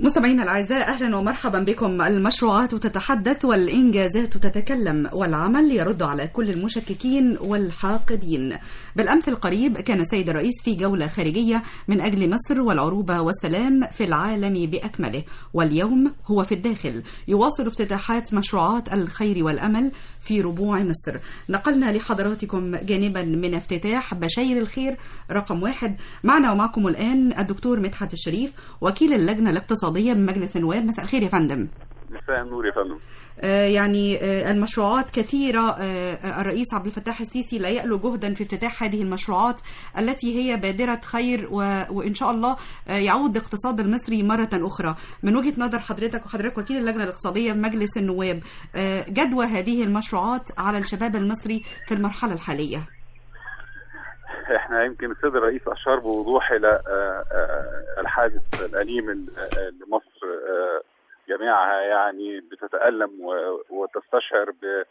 مستمعينا الأعزاء أهلا ومرحبا بكم المشروعات تتحدث والإنجازات تتكلم والعمل يرد على كل المشككين والحاقدين بالأمس القريب كان السيد الرئيس في جولة خارجية من أجل مصر والعروبة والسلام في العالم بأكمله واليوم هو في الداخل يواصل افتتاحات مشروعات الخير والأمل في ربوع مصر نقلنا لحضراتكم جانبا من افتتاح بشاير الخير رقم واحد معنا ومعكم الآن الدكتور مدحت الشريف وكيل اللجنة الاقتصادية من مجلس النواب مساء الخير يا فندم مساء النور يا فندم آه، يعني آه، المشروعات كثيرة آه، الرئيس عبد الفتاح السيسي لا يألو جهدا في افتتاح هذه المشروعات التي هي بادرة خير و- وإن شاء الله آه، يعود الاقتصاد المصري مرة أخرى من وجهة نظر حضرتك وحضرتك وكيل اللجنة الاقتصادية في مجلس النواب آه، جدوى هذه المشروعات على الشباب المصري في المرحلة الحالية احنا يمكن السيد الرئيس اشار بوضوح الى آه، آه، الحادث الاليم ال- آه، لمصر آه، جميعها يعني بتتالم و- وتستشعر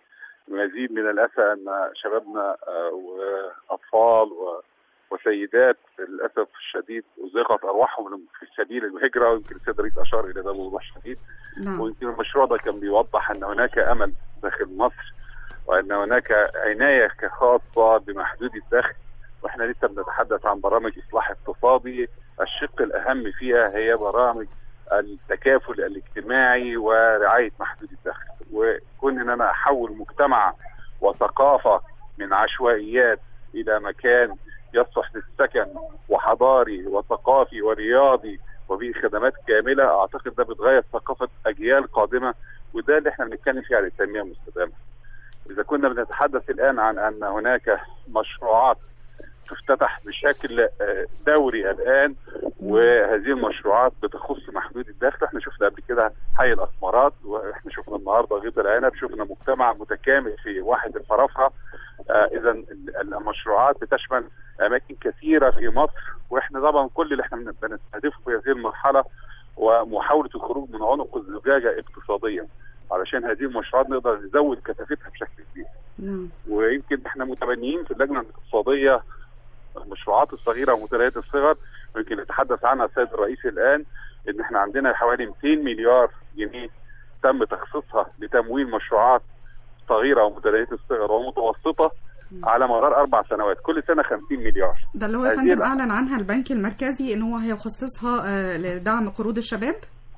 بمزيد من الاسى ان شبابنا آه، واطفال و- وسيدات للاسف الشديد ازيقت ارواحهم في سبيل الهجره ويمكن السيد الرئيس اشار الى ده بوضوح شديد نعم ويمكن المشروع ده كان بيوضح ان هناك امل داخل مصر وان هناك عنايه خاصه بمحدود الدخل واحنا لسه بنتحدث عن برامج اصلاح اقتصادي الشق الاهم فيها هي برامج التكافل الاجتماعي ورعايه محدود الدخل وكون ان انا احول مجتمع وثقافه من عشوائيات الى مكان يصلح للسكن وحضاري وثقافي ورياضي وفيه خدمات كامله اعتقد ده بتغير ثقافه اجيال قادمه وده اللي احنا بنتكلم فيه عن التنميه المستدامه. اذا كنا بنتحدث الان عن ان هناك مشروعات تفتتح بشكل آه، دوري الان وهذه المشروعات بتخص محدود الدخل احنا شفنا قبل كده حي الاسمرات واحنا شفنا النهارده غيط العنب شفنا مجتمع متكامل في واحد الفرافره آه اذا ال- المشروعات بتشمل اماكن كثيره في مصر واحنا طبعا كل اللي احنا بن- بنستهدفه في هذه المرحله ومحاوله الخروج من عنق الزجاجه اقتصاديا علشان هذه المشروعات نقدر نزود كثافتها بشكل كبير نعم ويمكن احنا متبنيين في اللجنه الاقتصاديه المشروعات الصغيره ومتناهيه الصغر ويمكن نتحدث عنها السيد الرئيس الان ان احنا عندنا حوالي 200 مليار جنيه تم تخصيصها لتمويل مشروعات صغيره ومتناهيه الصغر ومتوسطه على مدار اربع سنوات كل سنه 50 مليار ده اللي هو يا هذه فندم الأ- أعلن عنها البنك المركزي إن هو هيخصصها آه، لدعم قروض الشباب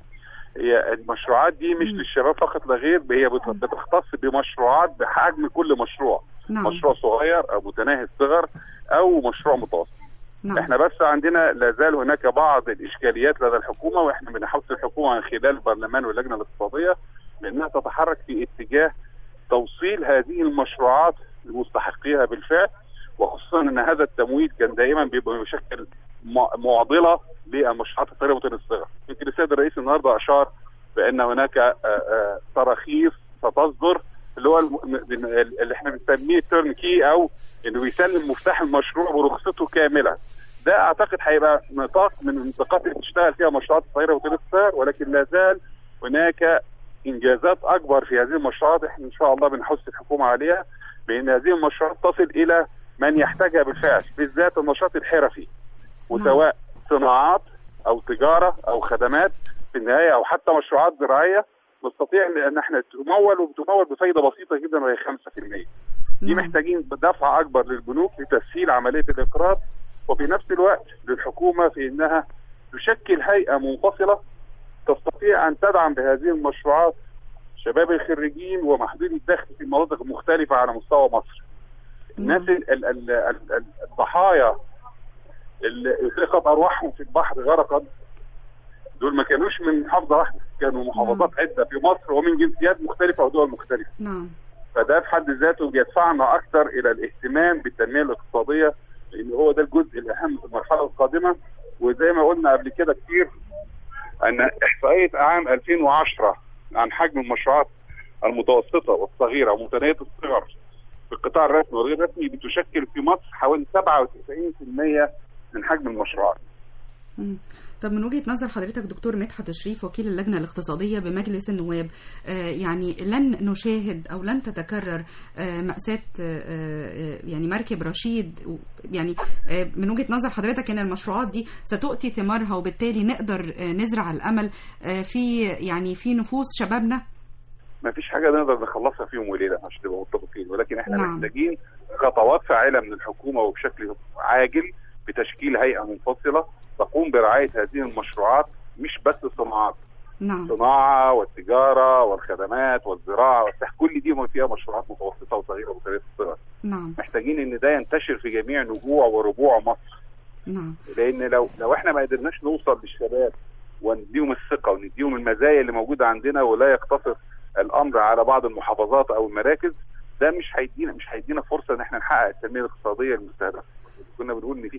هي المشروعات دي مش مم. للشباب فقط لا غير هي بت- بتختص بمشروعات بحجم كل مشروع نعم مشروع صغير او متناهي الصغر او مشروع متوسط نعم احنا بس عندنا لا زال هناك بعض الاشكاليات لدى الحكومه واحنا بنحث الحكومه من خلال البرلمان واللجنه الاقتصاديه بانها تتحرك في اتجاه توصيل هذه المشروعات لمستحقيها بالفعل وخصوصا ان هذا التمويل كان دائما بيبقى بشكل م- معضله للمشروعات الصغيره ومتناهيه الصغر. يمكن السيد الرئيس النهارده اشار بان هناك آه، آه، تراخيص ستصدر اللي هو الم- اللي احنا بنسميه التيرن كي او انه بيسلم مفتاح المشروع برخصته كامله. ده اعتقد هيبقى نطاق من النطاقات اللي بتشتغل فيها مشروعات صغيره ومتناهيه الصغر ولكن لا زال هناك انجازات اكبر في هذه المشروعات احنا ان شاء الله بنحث الحكومه عليها بان هذه المشروعات تصل الى من يحتاجها بالفعل بالذات النشاط الحرفي وسواء صناعات او تجاره او خدمات في النهايه او حتى مشروعات زراعيه نستطيع ان إن احنا تمول وبتمول بفايده بسيطه جدا وهي 5%. دي نعم. محتاجين دفعه اكبر للبنوك لتسهيل عمليه الاقراض وفي نفس الوقت للحكومه في انها تشكل هيئه منفصله تستطيع ان تدعم بهذه المشروعات شباب الخريجين ومحدودي الدخل في مناطق مختلفه على مستوى مصر. الناس ال- ال- ال- ال- ال- الضحايا اللي سقط ارواحهم في البحر غرقا دول ما كانوش من محافظه واحده كانوا محافظات عده في مصر ومن جنسيات مختلفه ودول مختلفه نعم فده في حد ذاته بيدفعنا اكثر الى الاهتمام بالتنميه الاقتصاديه لان هو ده الجزء الاهم في المرحله القادمه وزي ما قلنا قبل كده كتير ان احصائيه عام 2010 عن حجم المشروعات المتوسطه والصغيره ومتناهيه الصغر في القطاع الرسمي والغير الرسمي بتشكل في مصر حوالي 97% من حجم المشروعات. مم. طب من وجهة نظر حضرتك دكتور مدحت شريف وكيل اللجنة الاقتصادية بمجلس النواب آه، يعني لن نشاهد أو لن تتكرر آه، مأساة آه، آه، يعني مركب رشيد و- يعني آه، من وجهة نظر حضرتك أن المشروعات دي ستؤتي ثمارها وبالتالي نقدر آه، نزرع الأمل آه، في يعني في نفوس شبابنا ما فيش حاجه نقدر نخلصها في يوم وليله عشان نبقى متفقين ولكن احنا نعم. محتاجين خطوات فاعله من الحكومه وبشكل عاجل بتشكيل هيئه منفصله تقوم برعايه هذه المشروعات مش بس صناعات نعم الصناعه والتجاره والخدمات والزراعه والسح كل دي فيها مشروعات متوسطه وصغيره وصغيره الصغر نعم محتاجين ان ده ينتشر في جميع نجوع وربوع مصر نعم لان لو لو احنا ما قدرناش نوصل للشباب ونديهم الثقه ونديهم المزايا اللي موجوده عندنا ولا يقتصر الامر على بعض المحافظات او المراكز ده مش هيدينا مش هيدينا فرصه ان احنا نحقق التنميه الاقتصاديه المستهدفه. كنا بنقول ان في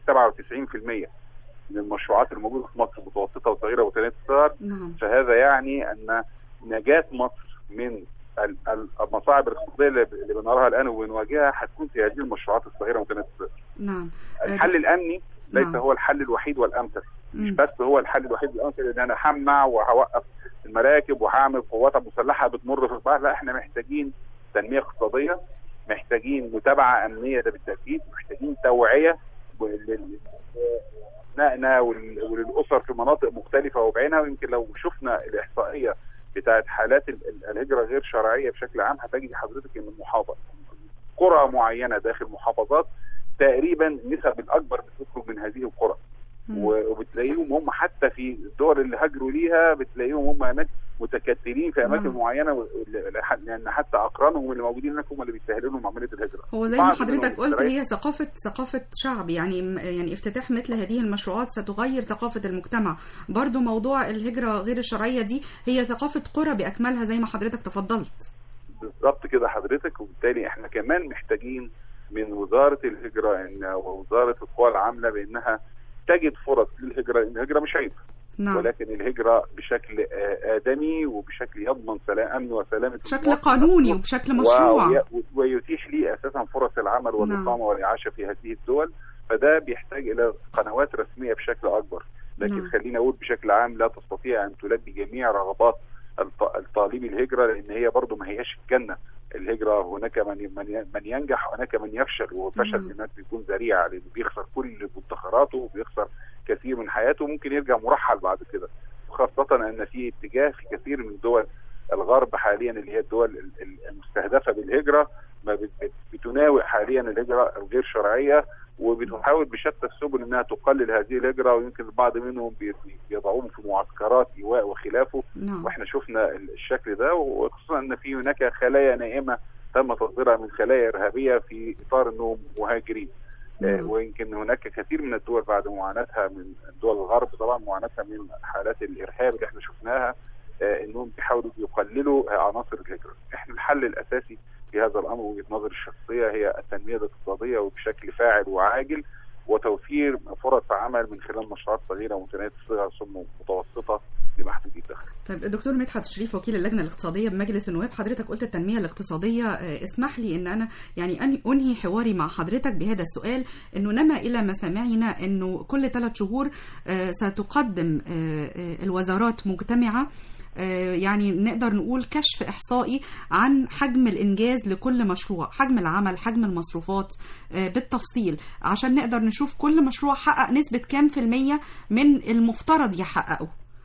97% من المشروعات الموجوده في مصر متوسطه وصغيره وثلاث صغار نعم فهذا يعني ان نجاه مصر من ال- ال- المصاعب الاقتصاديه اللي ب- اللي بنراها الان وبنواجهها هتكون في هذه المشروعات الصغيره ومتنافسه. نعم الحل الامني ليس نعم. هو الحل الوحيد والامثل مش مم. بس هو الحل الوحيد والامثل ان انا همنع وهوقف المراكب وهعمل قوات مسلحه بتمر في البحر لا احنا محتاجين تنميه اقتصاديه محتاجين متابعه امنيه ده بالتاكيد محتاجين توعيه لل- لابنائنا وال- وللاسر في مناطق مختلفه وبعينها ويمكن لو شفنا الاحصائيه بتاعت حالات ال- ال- الهجره غير شرعيه بشكل عام هتجد حضرتك ان المحافظه قرى معينه داخل محافظات تقريبا نسب الاكبر بتخرج من هذه القرى مم. و- وبتلاقيهم هم حتى في الدول اللي هاجروا ليها بتلاقيهم هم هناك متكتلين في اماكن نعم. معينه و- لح- لان حتى اقرانهم اللي موجودين هناك هم اللي بيسهلوا لهم عمليه الهجره. هو زي ما بعض حضرتك منهم قلت مستريح. هي ثقافة ثقافة شعب يعني يعني افتتاح مثل هذه المشروعات ستغير ثقافة المجتمع برضو موضوع الهجرة غير الشرعية دي هي ثقافة قرى بأكملها زي ما حضرتك تفضلت بالظبط كده حضرتك وبالتالي احنا كمان محتاجين من وزاره الهجره ان ووزاره القوى العامله بانها تجد فرص للهجره لان الهجره مش عيب نعم ولكن الهجره بشكل آه، ادمي وبشكل يضمن سلام امن وسلامه بشكل المواطن قانوني نفسه. وبشكل مشروع وي- ويتيح لي اساسا فرص العمل والاقامه والاعاشه في هذه الدول فده بيحتاج الى قنوات رسميه بشكل اكبر لكن نعم. خلينا اقول بشكل عام لا تستطيع ان تلبي جميع رغبات الط- الطالب الهجره لان هي برضه ما هياش الجنه الهجره هناك من من من ينجح وهناك من يفشل وفشل نعم. الناس بيكون ذريع لانه بيخسر كل مدخراته وبيخسر كثير من حياته وممكن يرجع مرحل بعد كده خاصه ان في اتجاه في كثير من دول الغرب حاليا اللي هي الدول ال- ال- المستهدفه بالهجره ما بت- بت- بتناوئ حاليا الهجره الغير شرعيه وبتحاول بشتى السبل انها تقلل هذه الهجره ويمكن البعض منهم بي- بي- بيضعوهم في معسكرات ايواء وخلافه نعم واحنا شفنا ال- الشكل ده وخصوصا ان في هناك خلايا نائمه تم تصديرها من خلايا ارهابيه في اطار انهم مهاجرين آه، نعم. ويمكن هناك كثير من الدول بعد معاناتها من دول الغرب طبعا معاناتها من حالات الارهاب اللي احنا شفناها آه، انهم بيحاولوا يقللوا آه، عناصر الهجره. احنا الحل الاساسي في هذا الامر وجهه نظري الشخصيه هي التنميه الاقتصاديه وبشكل فاعل وعاجل وتوفير فرص عمل من خلال مشروعات صغيره ومتناهيه الصغر ثم متوسطه لمحدودي الدخل. طيب الدكتور مدحت شريف وكيل اللجنه الاقتصاديه بمجلس النواب حضرتك قلت التنميه الاقتصاديه آه، اسمح لي ان انا يعني أن- انهي حواري مع حضرتك بهذا السؤال انه نما الى مسامعنا انه كل ثلاث شهور آه، ستقدم آه، آه، الوزارات مجتمعه آه، يعني نقدر نقول كشف احصائي عن حجم الانجاز لكل مشروع حجم العمل حجم المصروفات آه، بالتفصيل عشان نقدر نشوف كل مشروع حقق نسبه كام في الميه من المفترض يحققه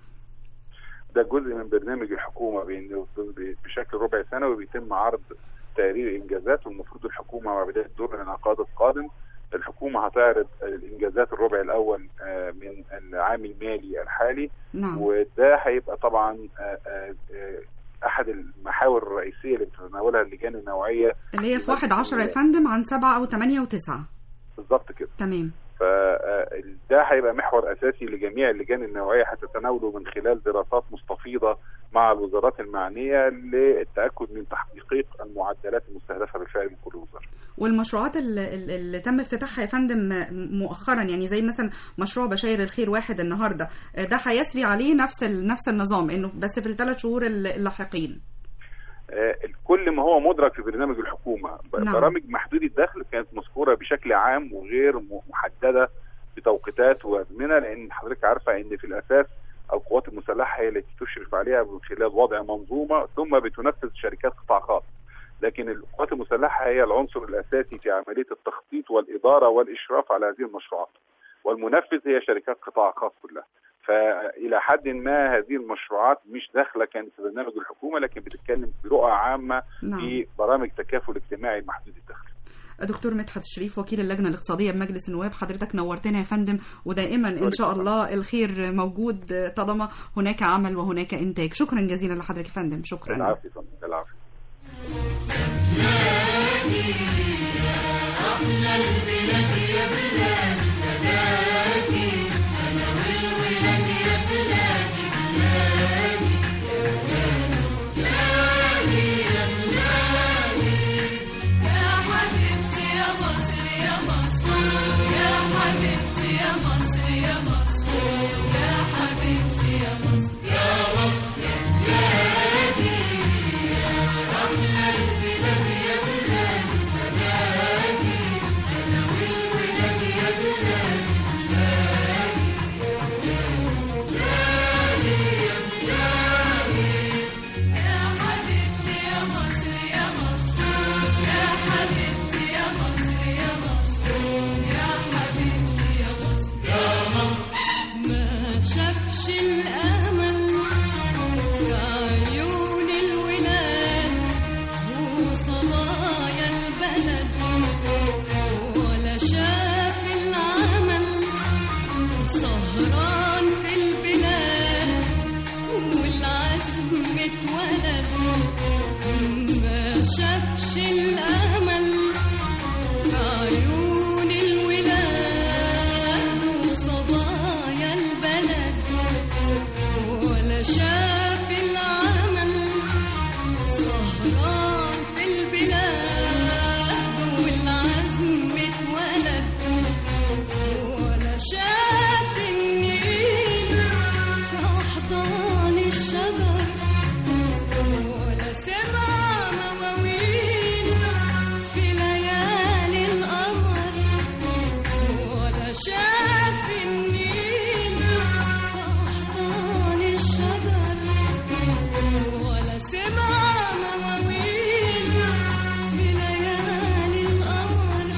ده جزء من برنامج الحكومه بإنه بشكل ربع سنوي بيتم عرض تقرير انجازات والمفروض الحكومه مع بدايه دور الانعقاد القادم الحكومه هتعرض الانجازات الربع الاول آه، من العام المالي الحالي نعم وده هيبقى طبعا آه، آه، آه، احد المحاور الرئيسيه اللي بتتناولها اللجان النوعيه اللي هي في واحد عشرة يا فندم عن سبعة أو ثمانية وتسعة بالظبط كده تمام فده هيبقى محور اساسي لجميع اللجان النوعيه هتتناوله من خلال دراسات مستفيضه مع الوزارات المعنيه للتاكد من تحقيق المعدلات المستهدفه بالفعل من كل وزاره. والمشروعات اللي, اللي تم افتتاحها يا فندم مؤخرا يعني زي مثلا مشروع بشاير الخير واحد النهارده ده هيسري عليه نفس ال- نفس النظام انه بس في الثلاث شهور اللاحقين آه، كل ما هو مدرك في برنامج الحكومه ب- نعم. برامج محدودي الدخل كانت مذكوره بشكل عام وغير م- محدده بتوقيتات وازمنه لان حضرتك عارفه ان في الاساس القوات المسلحه هي التي تشرف عليها من خلال وضع منظومه ثم بتنفذ شركات قطاع خاص لكن القوات المسلحه هي العنصر الاساسي في عمليه التخطيط والاداره والاشراف على هذه المشروعات والمنفذ هي شركات قطاع خاص كلها فالى حد ما هذه المشروعات مش داخله كانت في برنامج الحكومه لكن بتتكلم برؤى عامه نعم. في برامج تكافل اجتماعي محدود الدخل دكتور مدحت الشريف وكيل اللجنه الاقتصاديه بمجلس النواب حضرتك نورتنا يا فندم ودائما ان شاء الله الخير موجود طالما هناك عمل وهناك انتاج شكرا جزيلا لحضرتك يا فندم شكرا العافيه يا فندم العافيه يا حبيبتي يا مصر يا مصر يا حبيبتي يا مصر يا مصر يا حبيبتي يا مصر يا مصر يا بلادي يا أحلى البلاد يا بلادي بلادي أنا والولاد يا بلادي بلادي يا بلادي يا حبيبتي يا مصر يا مصر يا حبيبتي يا مصر يا مصر يا حبيبتي يا مصر يا مصر ما شافش الأمل في عيون الولاد وصبايا البلد ولا شاف العمل سهران في البلاد والعزم اتولد ما شافش الأمل في عيون الولاد وصبايا البلد ولا شاف العمل سهران في البلاد والعزم اتولد ولا شاف النيل في أحضان الشجر ولا سمع مواويل في ليالي القمر ولا شاف النيل في أحضان الشجر ولا سمع مواويل في ليالي القمر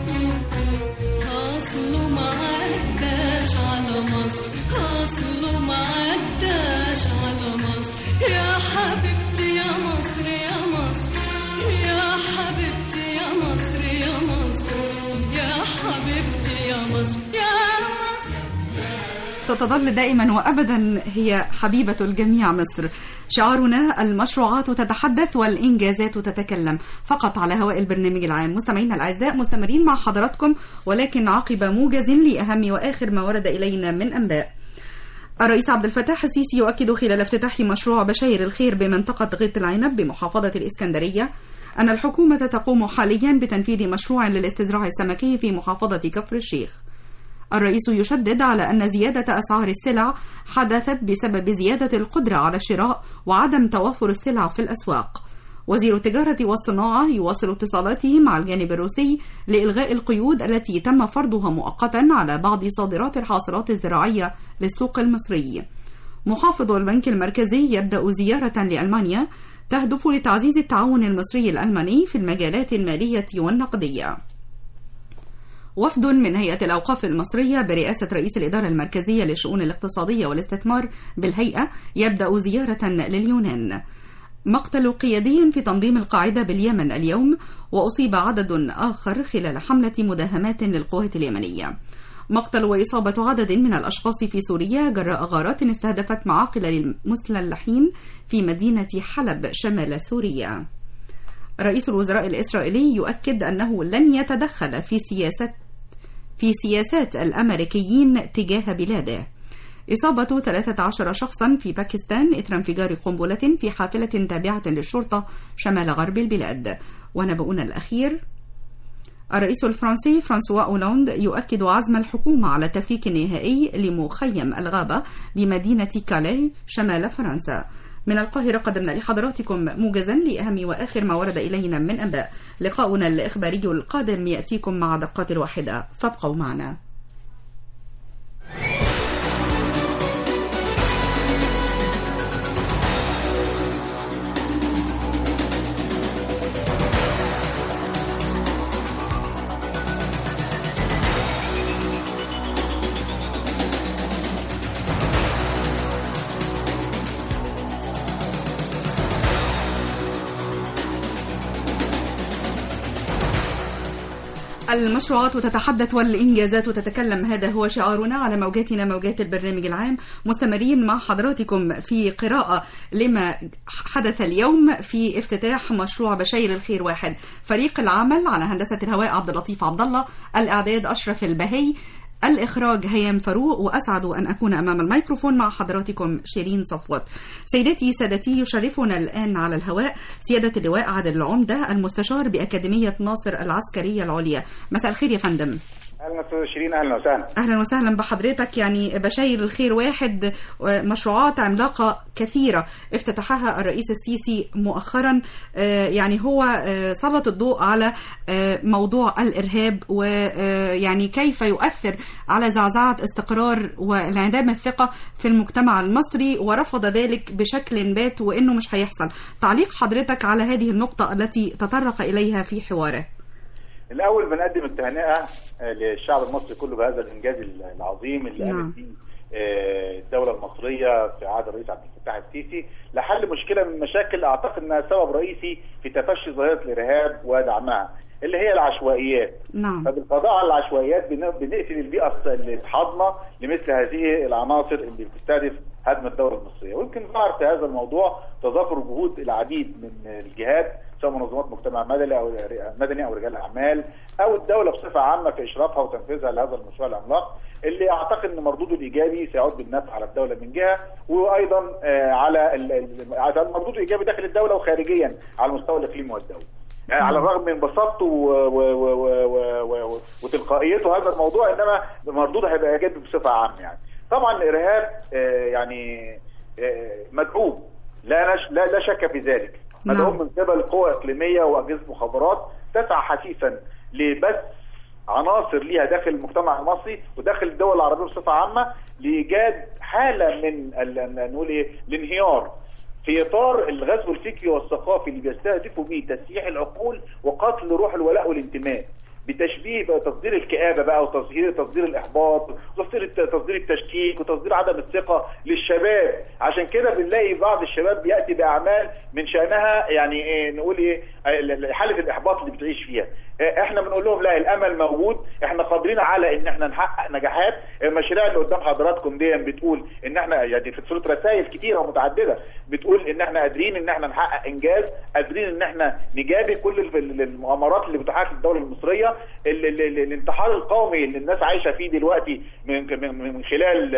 أصله ما عداش على مصر أصله ما عداش على مصر يا حبيبتي يا مصر يا مصر يا حبيبتي يا مصر يا مصر يا حبيبتي يا مصر يا مصر ستظل دائما وابدا هي حبيبه الجميع مصر شعارنا المشروعات تتحدث والانجازات تتكلم فقط على هواء البرنامج العام مستمعينا الاعزاء مستمرين مع حضراتكم ولكن عقب موجز لاهم واخر ما ورد الينا من انباء الرئيس عبد الفتاح السيسي يؤكد خلال افتتاح مشروع بشاير الخير بمنطقة غيط العنب بمحافظة الإسكندرية أن الحكومة تقوم حاليا بتنفيذ مشروع للاستزراع السمكي في محافظة كفر الشيخ الرئيس يشدد على أن زيادة أسعار السلع حدثت بسبب زيادة القدرة على الشراء وعدم توافر السلع في الأسواق وزير التجارة والصناعة يواصل اتصالاته مع الجانب الروسي لإلغاء القيود التي تم فرضها مؤقتا على بعض صادرات الحاصلات الزراعية للسوق المصري. محافظ البنك المركزي يبدأ زيارة لألمانيا تهدف لتعزيز التعاون المصري الألماني في المجالات المالية والنقدية. وفد من هيئة الأوقاف المصرية برئاسة رئيس الإدارة المركزية للشؤون الاقتصادية والاستثمار بالهيئة يبدأ زيارة لليونان. مقتل قيادي في تنظيم القاعدة باليمن اليوم وأصيب عدد آخر خلال حملة مداهمات للقوات اليمنية مقتل وإصابة عدد من الأشخاص في سوريا جراء غارات استهدفت معاقل للمسلحين في مدينة حلب شمال سوريا رئيس الوزراء الإسرائيلي يؤكد أنه لن يتدخل في سياسة في سياسات الأمريكيين تجاه بلاده إصابة 13 شخصا في باكستان إثر انفجار قنبلة في حافلة تابعة للشرطة شمال غرب البلاد ونبؤنا الأخير الرئيس الفرنسي فرانسوا أولاند يؤكد عزم الحكومة على تفكيك نهائي لمخيم الغابة بمدينة كالي شمال فرنسا من القاهرة قدمنا لحضراتكم موجزا لأهم وآخر ما ورد إلينا من أنباء لقاؤنا الإخباري القادم يأتيكم مع دقات الواحدة فابقوا معنا المشروعات تتحدث والإنجازات تتكلم هذا هو شعارنا على موجاتنا موجات البرنامج العام مستمرين مع حضراتكم في قراءة لما حدث اليوم في افتتاح مشروع بشير الخير واحد فريق العمل على هندسة الهواء عبد اللطيف عبد الله الإعداد أشرف البهي الإخراج هيام فاروق وأسعد أن أكون أمام الميكروفون مع حضراتكم شيرين صفوت سيداتي سادتي يشرفنا الآن على الهواء سيادة اللواء عادل العمدة المستشار بأكاديمية ناصر العسكرية العليا مساء الخير يا فندم اهلا استاذ شيرين اهلا وسهلا اهلا وسهلا بحضرتك يعني بشاير الخير واحد مشروعات عملاقه كثيره افتتحها الرئيس السيسي مؤخرا آه، يعني هو آه، سلط الضوء على آه، موضوع الارهاب ويعني كيف يؤثر على زعزعه استقرار وانعدام الثقه في المجتمع المصري ورفض ذلك بشكل بات وانه مش هيحصل تعليق حضرتك على هذه النقطه التي تطرق اليها في حواره الاول بنقدم التهنئه آه، للشعب المصري كله بهذا الانجاز العظيم اللي نعم. قامت به آه، الدوله المصريه في عهد الرئيس عبد الفتاح السيسي لحل مشكله من المشاكل اعتقد انها سبب رئيسي في تفشي ظاهره الارهاب ودعمها اللي هي العشوائيات نعم فبالقضاء على العشوائيات بن- بنقفل البيئه الص- الحاضنه لمثل هذه العناصر اللي بتستهدف هدم الدوله المصريه ويمكن ظهر في هذا الموضوع تظاهر جهود العديد من الجهات سواء منظمات مجتمع مدني او مدني او رجال اعمال او الدوله بصفه عامه في اشرافها وتنفيذها لهذا المشروع العملاق اللي اعتقد ان مردوده الايجابي سيعود بالنفع على الدوله من جهه وايضا آه، على ال- ال- على المردود الايجابي داخل الدوله وخارجيا على المستوى الاقليمي والدولي. يعني على الرغم من بساطته و... و... و... و... و... و... وتلقائيته هذا الموضوع انما مردوده هيبقى ايجابي بصفه عامه يعني. طبعا الارهاب آه، يعني آه، مدعوم لا نش... لا لا شك في ذلك. نعم. مدعوم من قبل قوى اقليميه واجهزه مخابرات تسعى حثيثا لبث عناصر ليها داخل المجتمع المصري وداخل الدول العربيه بصفه عامه لايجاد حاله من ال- نقول ايه الانهيار في اطار الغزو الفكري والثقافي اللي بيستهدفوا به تسييح العقول وقتل روح الولاء والانتماء بتشبيه بقى تصدير الكآبة بقى وتصدير تصدير الإحباط وتصدير الت- تصدير التشكيك وتصدير عدم الثقة للشباب عشان كده بنلاقي بعض الشباب بيأتي بأعمال من شأنها يعني إيه نقول إيه ال- ال- حالة الإحباط اللي بتعيش فيها إيه، احنا بنقول لهم لا الامل موجود احنا قادرين على ان احنا نحقق نجاحات المشاريع اللي قدام حضراتكم دي بتقول ان احنا يعني في صوره رسائل كتيره ومتعدده بتقول ان احنا قادرين ان احنا نحقق انجاز قادرين ان احنا نجابه كل ال- ال- المؤامرات اللي بتحاكي الدوله المصريه ال- ال- ال- الانتحار القومي اللي الناس عايشه فيه دلوقتي من من من خلال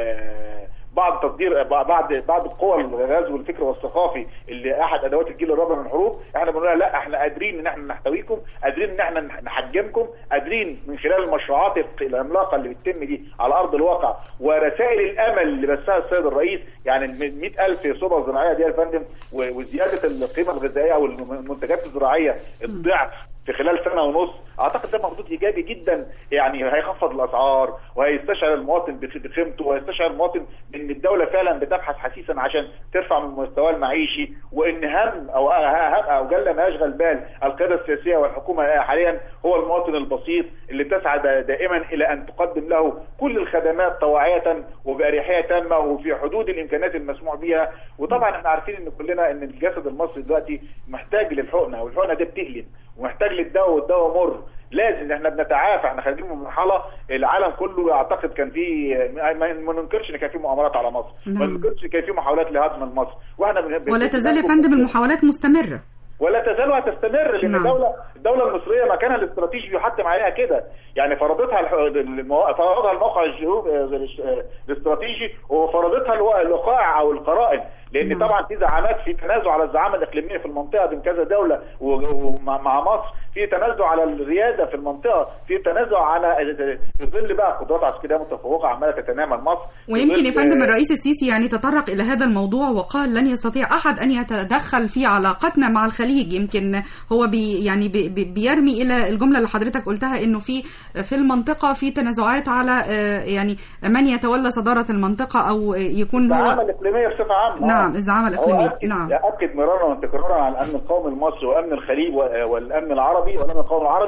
آه، بعض تصدير بعض بعض القوى الغزو والفكر والثقافي اللي احد ادوات الجيل الرابع من الحروب احنا بنقول لها لا احنا قادرين ان احنا نحتويكم قادرين ان احنا نحجمكم قادرين من خلال المشروعات العملاقه اللي بتتم دي على ارض الواقع ورسائل الامل اللي بثها السيد الرئيس يعني ال 100000 صوبه زراعيه دي يا فندم و- وزياده القيمه الغذائيه والمنتجات الزراعيه الضعف في خلال سنه ونص اعتقد ده مردود ايجابي جدا يعني هيخفض الاسعار وهيستشعر المواطن بخ- بقيمته وهيستشعر المواطن ان الدوله فعلا بتبحث حثيثا عشان ترفع من مستواه المعيشي وان هم او هم او جل ما يشغل بال القياده السياسيه والحكومه حاليا هو المواطن البسيط اللي تسعى دا- دائما الى ان تقدم له كل الخدمات طواعيه وباريحيه تامه وفي حدود الامكانيات المسموح بها وطبعا احنا عارفين ان كلنا ان الجسد المصري دلوقتي محتاج للحقنه والحقنه دي بتألم ومحتاج للدواء والدواء مر لازم احنا بنتعافى احنا خارجين من مرحله العالم كله اعتقد كان في ما ما ننكرش ان كان في مؤامرات على مصر ما نعم. ننكرش ان كان في محاولات لهدم مصر واحنا بن- ولا بن- تزال يا فندم المحاولات مستمرة ولا تزال وهتستمر لان نعم. الدوله الدوله المصريه مكانها الاستراتيجي بيحتم عليها كده يعني فرضتها الح- المو- فرضتها الموقع الجيو- آه، الاستراتيجي وفرضتها الوا- الوقائع او القرائن لان نعم. طبعا في زعامات في تنازع على الزعامه الاقليميه في المنطقه بين كذا دوله و- ومع مع مصر في تنازع على الرياده في المنطقه في تنازع على في ظل بقى قدرات عسكريه متفوقه عماله تتنامى مصر في ويمكن ظل- يا فندم الرئيس السيسي يعني تطرق إلى هذا الموضوع وقال لن يستطيع أحد أن يتدخل في علاقتنا مع الخليج يمكن هو بي يعني بي بي- بيرمي إلى الجملة اللي حضرتك قلتها إنه في في المنطقة في تنازعات على آه، يعني من يتولى صدارة المنطقة أو يكون الزعامه هو الإقليمية بصفة عامة نعم، الزعامة الإقليمية، هو أكد نعم. أكد مرارا وتكرارا على الأمن القومي المصري وأمن الخليج و- والأمن العربي والأمن القومي العربي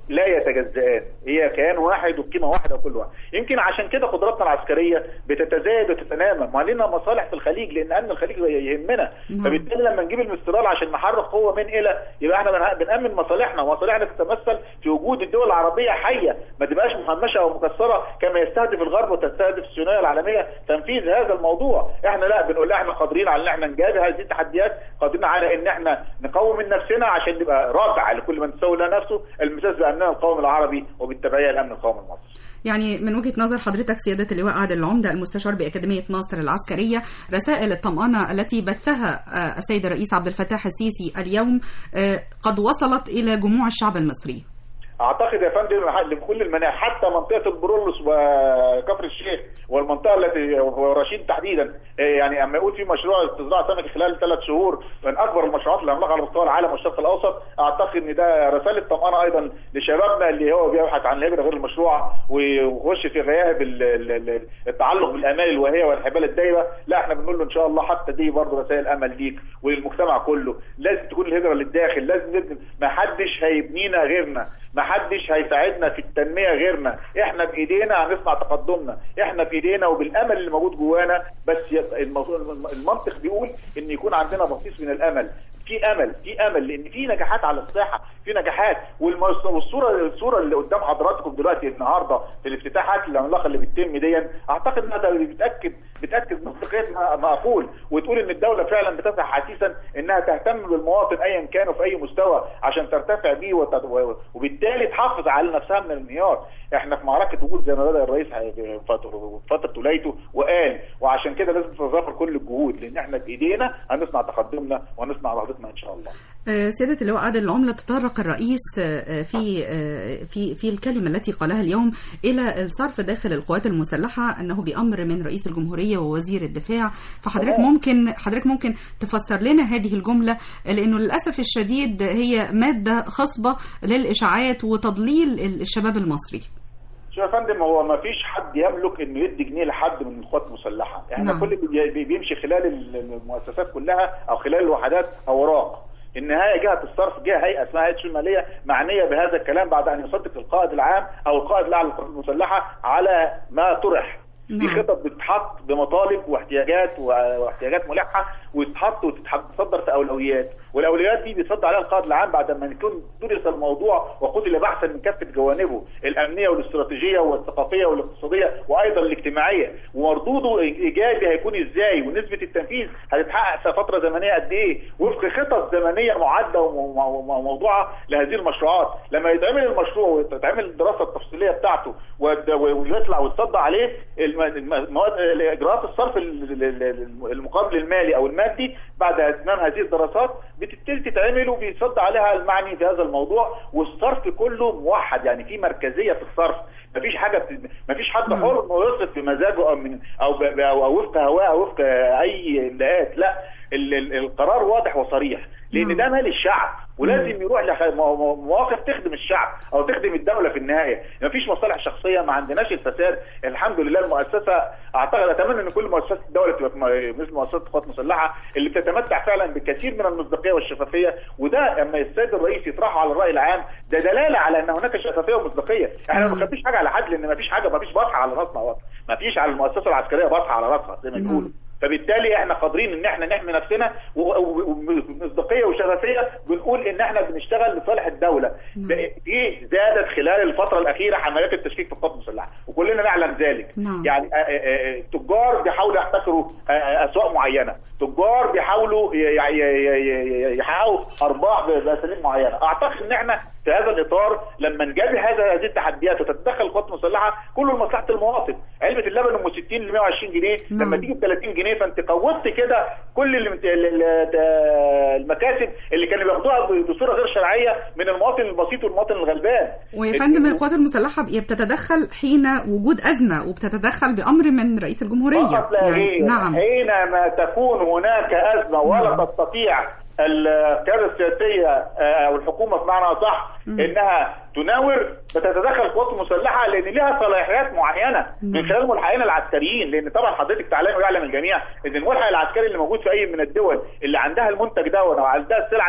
لا يتجزئان هي كيان واحد وقيمه واحده وكل واحد يمكن عشان كده قدراتنا العسكريه بتتزايد وتتنامى ما لنا مصالح في الخليج لان امن الخليج يهمنا نعم. فبالتالي لما نجيب المستقلال عشان نحرك قوه من الى يبقى احنا بنها- بنامن مصالحنا ومصالحنا تتمثل في وجود الدول العربيه حيه ما تبقاش مهمشه او مكسره كما يستهدف الغرب وتستهدف الصهيونيه العالميه تنفيذ هذا الموضوع احنا لا بنقول احنا قادرين على ان احنا نجابه هذه التحديات قادرين على ان احنا نقوم من نفسنا عشان نبقى رادع لكل من تسوي لها نفسه المساس بامننا القومي العربي وبالتبعيه الامن القومي المصري يعني من وجهة نظر حضرتك سيادة اللواء عادل العمدة المستشار بأكاديمية ناصر العسكرية رسائل الطمأنة التي بثها آه، السيد الرئيس عبد الفتاح السيسي اليوم آه، قد وصلت إلى جموع الشعب المصري اعتقد يا فندم لكل المناحي حتى منطقه البرولوس وكفر الشيخ والمنطقه التي ورشيد تحديدا إيه يعني اما يقول في مشروع استزراع سمك خلال ثلاث شهور من اكبر المشروعات العملاقه على مستوى العالم والشرق الاوسط اعتقد ان ده رساله طمانه ايضا لشبابنا اللي هو بيبحث عن الهجره غير المشروعه ويخش في غياب ال- ال- ال- التعلق بالامال الواهيه والحبال الدايبه لا احنا بنقول له ان شاء الله حتى دي برضه رسائل امل ليك وللمجتمع كله لازم تكون الهجره للداخل لازم نبني ما حدش هيبنينا غيرنا ما حدش هيساعدنا في التنميه غيرنا احنا بايدينا هنصنع تقدمنا احنا بايدينا وبالامل اللي موجود جوانا بس ي- الموضوع- المنطق بيقول ان يكون عندنا بصيص من الامل في امل في امل لان في نجاحات على الساحه في نجاحات والمس- والصوره الصوره اللي قدام حضراتكم دلوقتي النهارده في الافتتاحات العملاقه اللي بتتم دي اعتقد انها ده بتاكد بتاكد منطقيه ما ما اقول وتقول ان الدوله فعلا بتسعى حثيثا انها تهتم بالمواطن ايا كان وفي اي مستوى عشان ترتفع بيه وت- و- وبالتالي تحافظ على نفسها من الانهيار احنا في معركه وجود زي ما بدا الرئيس في فتره فتره ولايته وقال وعشان كده لازم تتظاهر كل الجهود لان احنا بايدينا هنصنع تقدمنا وهنصنع نهضتنا ان شاء الله آه، سيادة اللواء عادل العملة تطرق الرئيس آه، في آه، في في الكلمة التي قالها اليوم إلى الصرف داخل القوات المسلحة أنه بأمر من رئيس الجمهورية ووزير الدفاع فحضرتك تمام. ممكن حضرتك ممكن تفسر لنا هذه الجملة لأنه للأسف الشديد هي مادة خصبة للإشاعات وتضليل الشباب المصري شوف يا فندم هو ما فيش حد يملك انه يدي جنيه لحد من القوات المسلحه، احنا نعم. كل اللي بي- بيمشي خلال المؤسسات كلها او خلال الوحدات اوراق. النهايه جهه الصرف جهه هيئه اسمها هيئه الشؤون الماليه معنيه بهذا الكلام بعد ان يصدق القائد العام او القائد الاعلى للقوات المسلحه على ما طرح. في نعم. خطط بتتحط بمطالب واحتياجات و- واحتياجات ملحه وتتحط وتتصدر في اولويات والاولويات دي بيتصدر عليها القائد العام بعد ما يكون درس الموضوع وقتل بحثا من كافه جوانبه الامنيه والاستراتيجيه والثقافيه والاقتصاديه وايضا الاجتماعيه ومردوده ايجابي هيكون ازاي ونسبه التنفيذ هتتحقق في فتره زمنيه قد ايه وفق خطط زمنيه معده وم- وم- وموضوعه لهذه المشروعات لما يتعمل المشروع وتتعمل الدراسه التفصيليه بتاعته ود- ويطلع ويتصدى عليه الم- الم- المواد اجراءات الصرف ال- ال- ال- المقابل المالي او المادي بعد اتمام هذه الدراسات بتبتدي تتعمل وبيتصدى عليها المعني في هذا الموضوع والصرف كله موحد يعني في مركزيه في الصرف مفيش حاجه بت... مفيش حد حر انه يصرف بمزاجه او من او ب... ب- او أو وفق هواه او وفق اي املاءات لا ال... ال... القرار واضح وصريح لان ده مال الشعب ولازم يروح لمواقف تخدم الشعب او تخدم الدوله في النهايه مفيش مصالح شخصيه ما عندناش الفساد الحمد لله المؤسسه اعتقد اتمنى ان كل مؤسسات الدوله تبقى م- مثل مؤسسات القوات المسلحه اللي بتتمتع فعلا بالكثير من المصداقيه والشفافيه وده اما السيد الرئيس يطرحه على الراي العام ده دلاله على ان هناك شفافيه ومصداقيه احنا ما بنخبيش حاجه على حد لان مفيش حاجه مفيش بطحه على راسنا مفيش على المؤسسه العسكريه بطحه على راسها زي ما نعم. بيقولوا فبالتالي احنا قادرين ان احنا نحمي نفسنا و- و- ومصداقيه وشفافيه بنقول ان احنا بنشتغل لصالح الدوله نعم. دي زادت خلال الفتره الاخيره حملات التشكيك في القوات المسلحه وكلنا نعلم ذلك نعم. يعني آه، آه، آه، تجار بيحاولوا يحتكروا آه، آه، اسواق معينه تجار بيحاولوا ي- ي- ي- ي- يحققوا ارباح ب- باساليب معينه اعتقد ان احنا في هذا الاطار لما نجابه هذا هذه التحديات وتتدخل القوات المسلحه كله لمصلحه المواطن علبه اللبن ام 60 ل 120 جنيه نعم. لما تيجي ب 30 جنيه فانت قوضت كده كل اللي مت- ال- ال- المكاسب اللي كانوا بياخدوها ب- بصوره غير شرعيه من المواطن البسيط والمواطن الغلبان ويا فندم القوات المسلحة هي بتتدخل حين وجود أزمة وبتتدخل بأمر من رئيس الجمهورية فقط لا غير نعم حينما تكون هناك أزمة ولا نعم. تستطيع القيادة السياسية آه، أو الحكومة بمعنى صح مم. إنها تناور بتتدخل القوات المسلحة لأن لها صلاحيات معينة من نعم. خلال الملحقين العسكريين لأن طبعا حضرتك تعلم ويعلم الجميع إن الملحق العسكري اللي موجود في أي من الدول اللي عندها المنتج ده أو عندها السلعة دي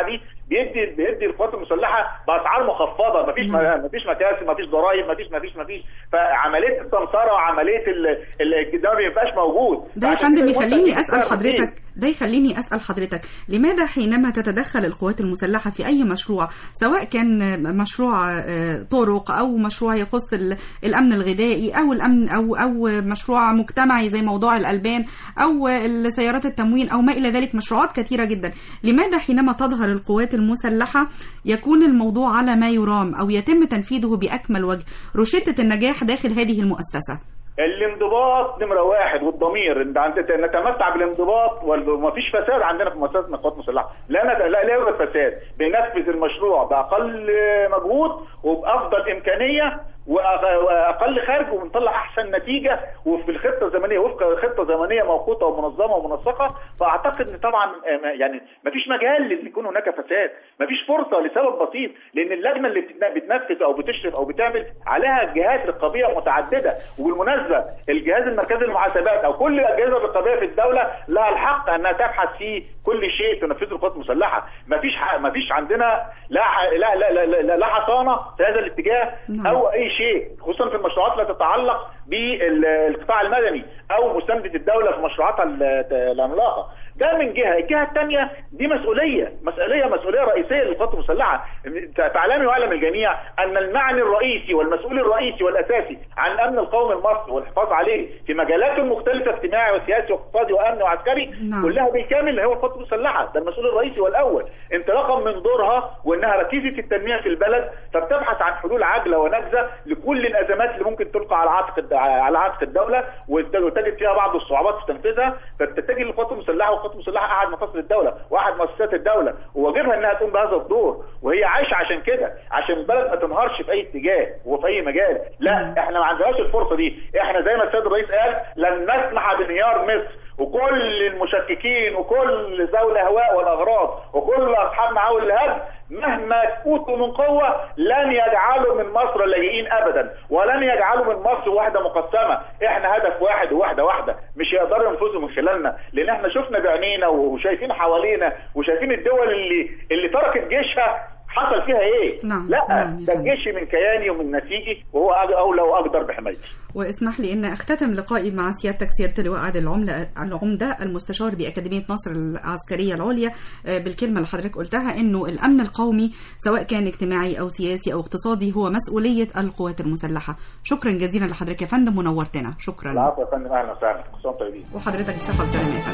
بيدي بيدي القوات المسلحه باسعار مخفضه مفيش نعم. مفيش مكاسب مفيش ضرائب مفيش مفيش مفيش فعمليه السمسره وعمليه ال- ال- ده ما بيبقاش موجود ده يا فعشان فندم كده يخليني المنتج اسال بيسعر رخيص. حضرتك ده يخليني اسال حضرتك لماذا حينما تتدخل القوات المسلحه في اي مشروع سواء كان مشروع آه، طرق او مشروع يخص ال- الامن الغذائي او الامن او او مشروع مجتمعي زي موضوع الالبان او سيارات التموين او ما الى ذلك مشروعات كثيره جدا لماذا حينما تظهر القوات المسلحه يكون الموضوع على ما يرام او يتم تنفيذه باكمل وجه روشته النجاح داخل هذه المؤسسه الانضباط نمره واحد والضمير إن عند- نتمتع بالانضباط ومفيش فساد عندنا في مؤسسه القوات المسلحه لا نت- لا لا يوجد فساد بننفذ المشروع باقل مجهود وبافضل امكانيه وأق- واقل خرج وبنطلع احسن نتيجه وفي الخطه الزمنيه وفق خطه زمنيه موقوته ومنظمه ومنسقه فاعتقد ان طبعا آه، ما- يعني مفيش مجال ان يكون هناك فساد مفيش فرصه لسبب بسيط لان اللجنه اللي بتنا- بتنفذ او بتشرف او بتعمل عليها جهات رقابيه متعدده وبالمناسبه الجهاز المركزي للمحاسبات او كل الاجهزه الرقابيه في الدوله لها الحق انها تبحث في كل شيء تنفذه القوات المسلحه مفيش ح- مفيش عندنا لا ح- لا لا لا, لا, لا حصانه في هذا الاتجاه نعم. او اي شيء خصوصا في المشروعات التي تتعلق بالقطاع المدني او مسانده الدوله في مشروعاتها ال- العملاقه ده من جهه الجهه الثانيه دي مسؤوليه مسؤوليه مسؤوليه رئيسيه للقوات المسلحه تعلمي ويعلم الجميع ان المعني الرئيسي والمسؤول الرئيسي والاساسي عن الامن القومي المصري والحفاظ عليه في مجالاته المختلفه اجتماعي وسياسي واقتصادي وامني وعسكري نعم. كلها بالكامل هو القوات المسلحه ده المسؤول الرئيسي والاول انطلاقا من دورها وانها ركيزه التنميه في البلد فبتبحث عن حلول عاجله ونافذه لكل الازمات اللي ممكن تلقى على عاتق الد- على عاتق الدوله وت- وتجد فيها بعض الصعوبات في تنفيذها فتتجه للقوات المسلحه والقوات المسلحه احد مفاصل الدوله واحد مؤسسات الدوله وواجبها انها تقوم بهذا الدور وهي عايشه عشان كده عشان البلد ما تنهارش في اي اتجاه وفي اي مجال لا احنا ما عندناش الفرصه دي احنا زي ما السيد الرئيس قال لن نسمح بانهيار مصر وكل المشككين وكل ذوي الاهواء والاغراض وكل اصحاب معاول الهدم مهما اوتوا من قوه لن يجعلوا من مصر لاجئين ابدا ولن يجعلوا من مصر وحده مقسمه احنا هدف واحد وواحده واحده مش يقدروا ينفذوا من خلالنا لان احنا شفنا بعينينا وشايفين حوالينا وشايفين الدول اللي اللي تركت جيشها حصل فيها ايه نعم، لا نعم يا ده فندم. جيشي من كياني ومن نسيجي وهو اولى واقدر بحمايتي واسمح لي ان اختتم لقائي مع سيادتك سياده اللواء عادل العمله العمده المستشار باكاديميه نصر العسكريه العليا آه، بالكلمه اللي حضرتك قلتها انه الامن القومي سواء كان اجتماعي او سياسي او اقتصادي هو مسؤوليه القوات المسلحه شكرا جزيلا لحضرتك يا فندم ونورتنا شكرا العفو يا فندم اهلا وسهلا كل سنه وانتم طيبين وحضرتك بصحه وسلامه يا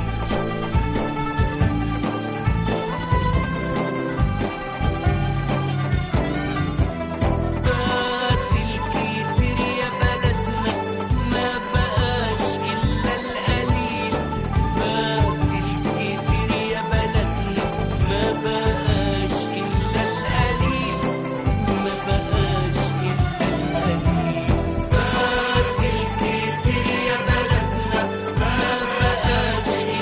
فندم فات الكتير يا بلدنا ما بقاش إلا القليل فات الكتير يا بلدنا ما بقاش إلا القليل ما بقاش إلا القليل فات الكتير يا بلدنا ما بقاش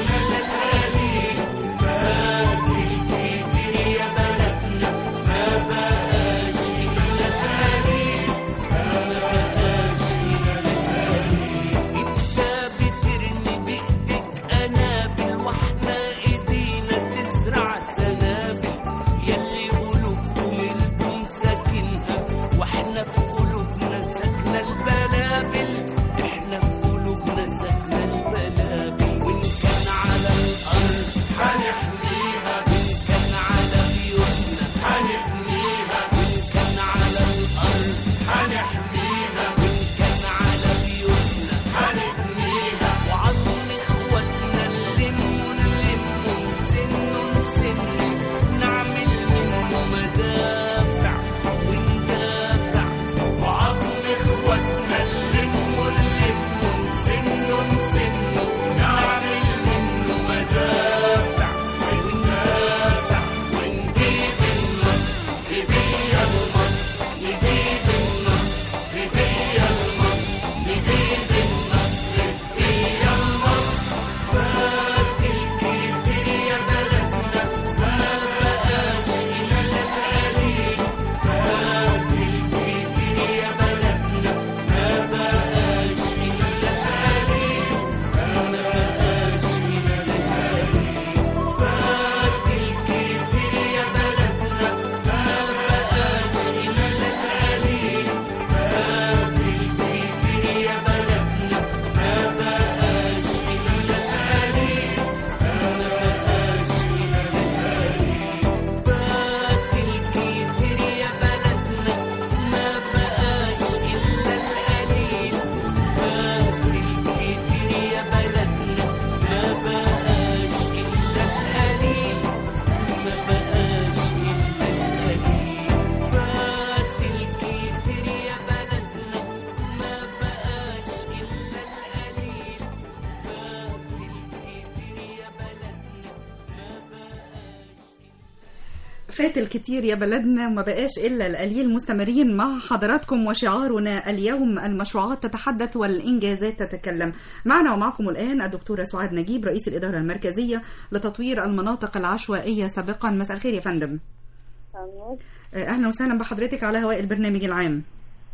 فات الكتير يا بلدنا وما بقاش إلا القليل مستمرين مع حضراتكم وشعارنا اليوم المشروعات تتحدث والإنجازات تتكلم معنا ومعكم الآن الدكتورة سعاد نجيب رئيس الإدارة المركزية لتطوير المناطق العشوائية سابقا مساء الخير يا فندم أهلا. أهلا وسهلا بحضرتك على هواء البرنامج العام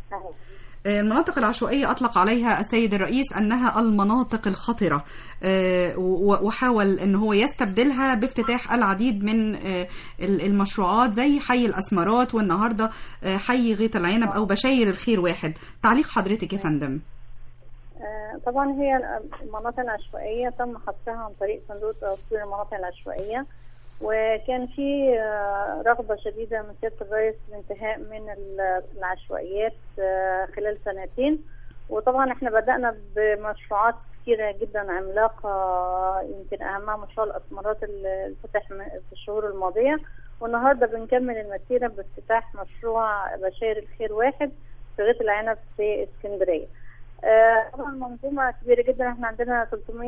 المناطق العشوائية أطلق عليها السيد الرئيس أنها المناطق الخطرة آه، و- وحاول أن هو يستبدلها بافتتاح العديد من آه، ال- المشروعات زي حي الأسمرات والنهاردة آه، حي غيط العنب أو بشاير الخير واحد تعليق حضرتك يا فندم آه، طبعا هي المناطق العشوائية تم حصرها عن طريق صندوق تطوير المناطق العشوائية وكان في آه، رغبة شديدة من سيادة الرئيس للانتهاء من ال- العشوائيات آه، خلال سنتين وطبعا احنا بدأنا بمشروعات كتيرة جدا عملاقة يمكن أهمها مشروع الأسمرات اللي فتح م- في الشهور الماضية والنهارده بنكمل المسيرة بافتتاح مشروع بشاير الخير واحد في غيط العنب في اسكندرية. آه، طبعا منظومة كبيرة جدا احنا عندنا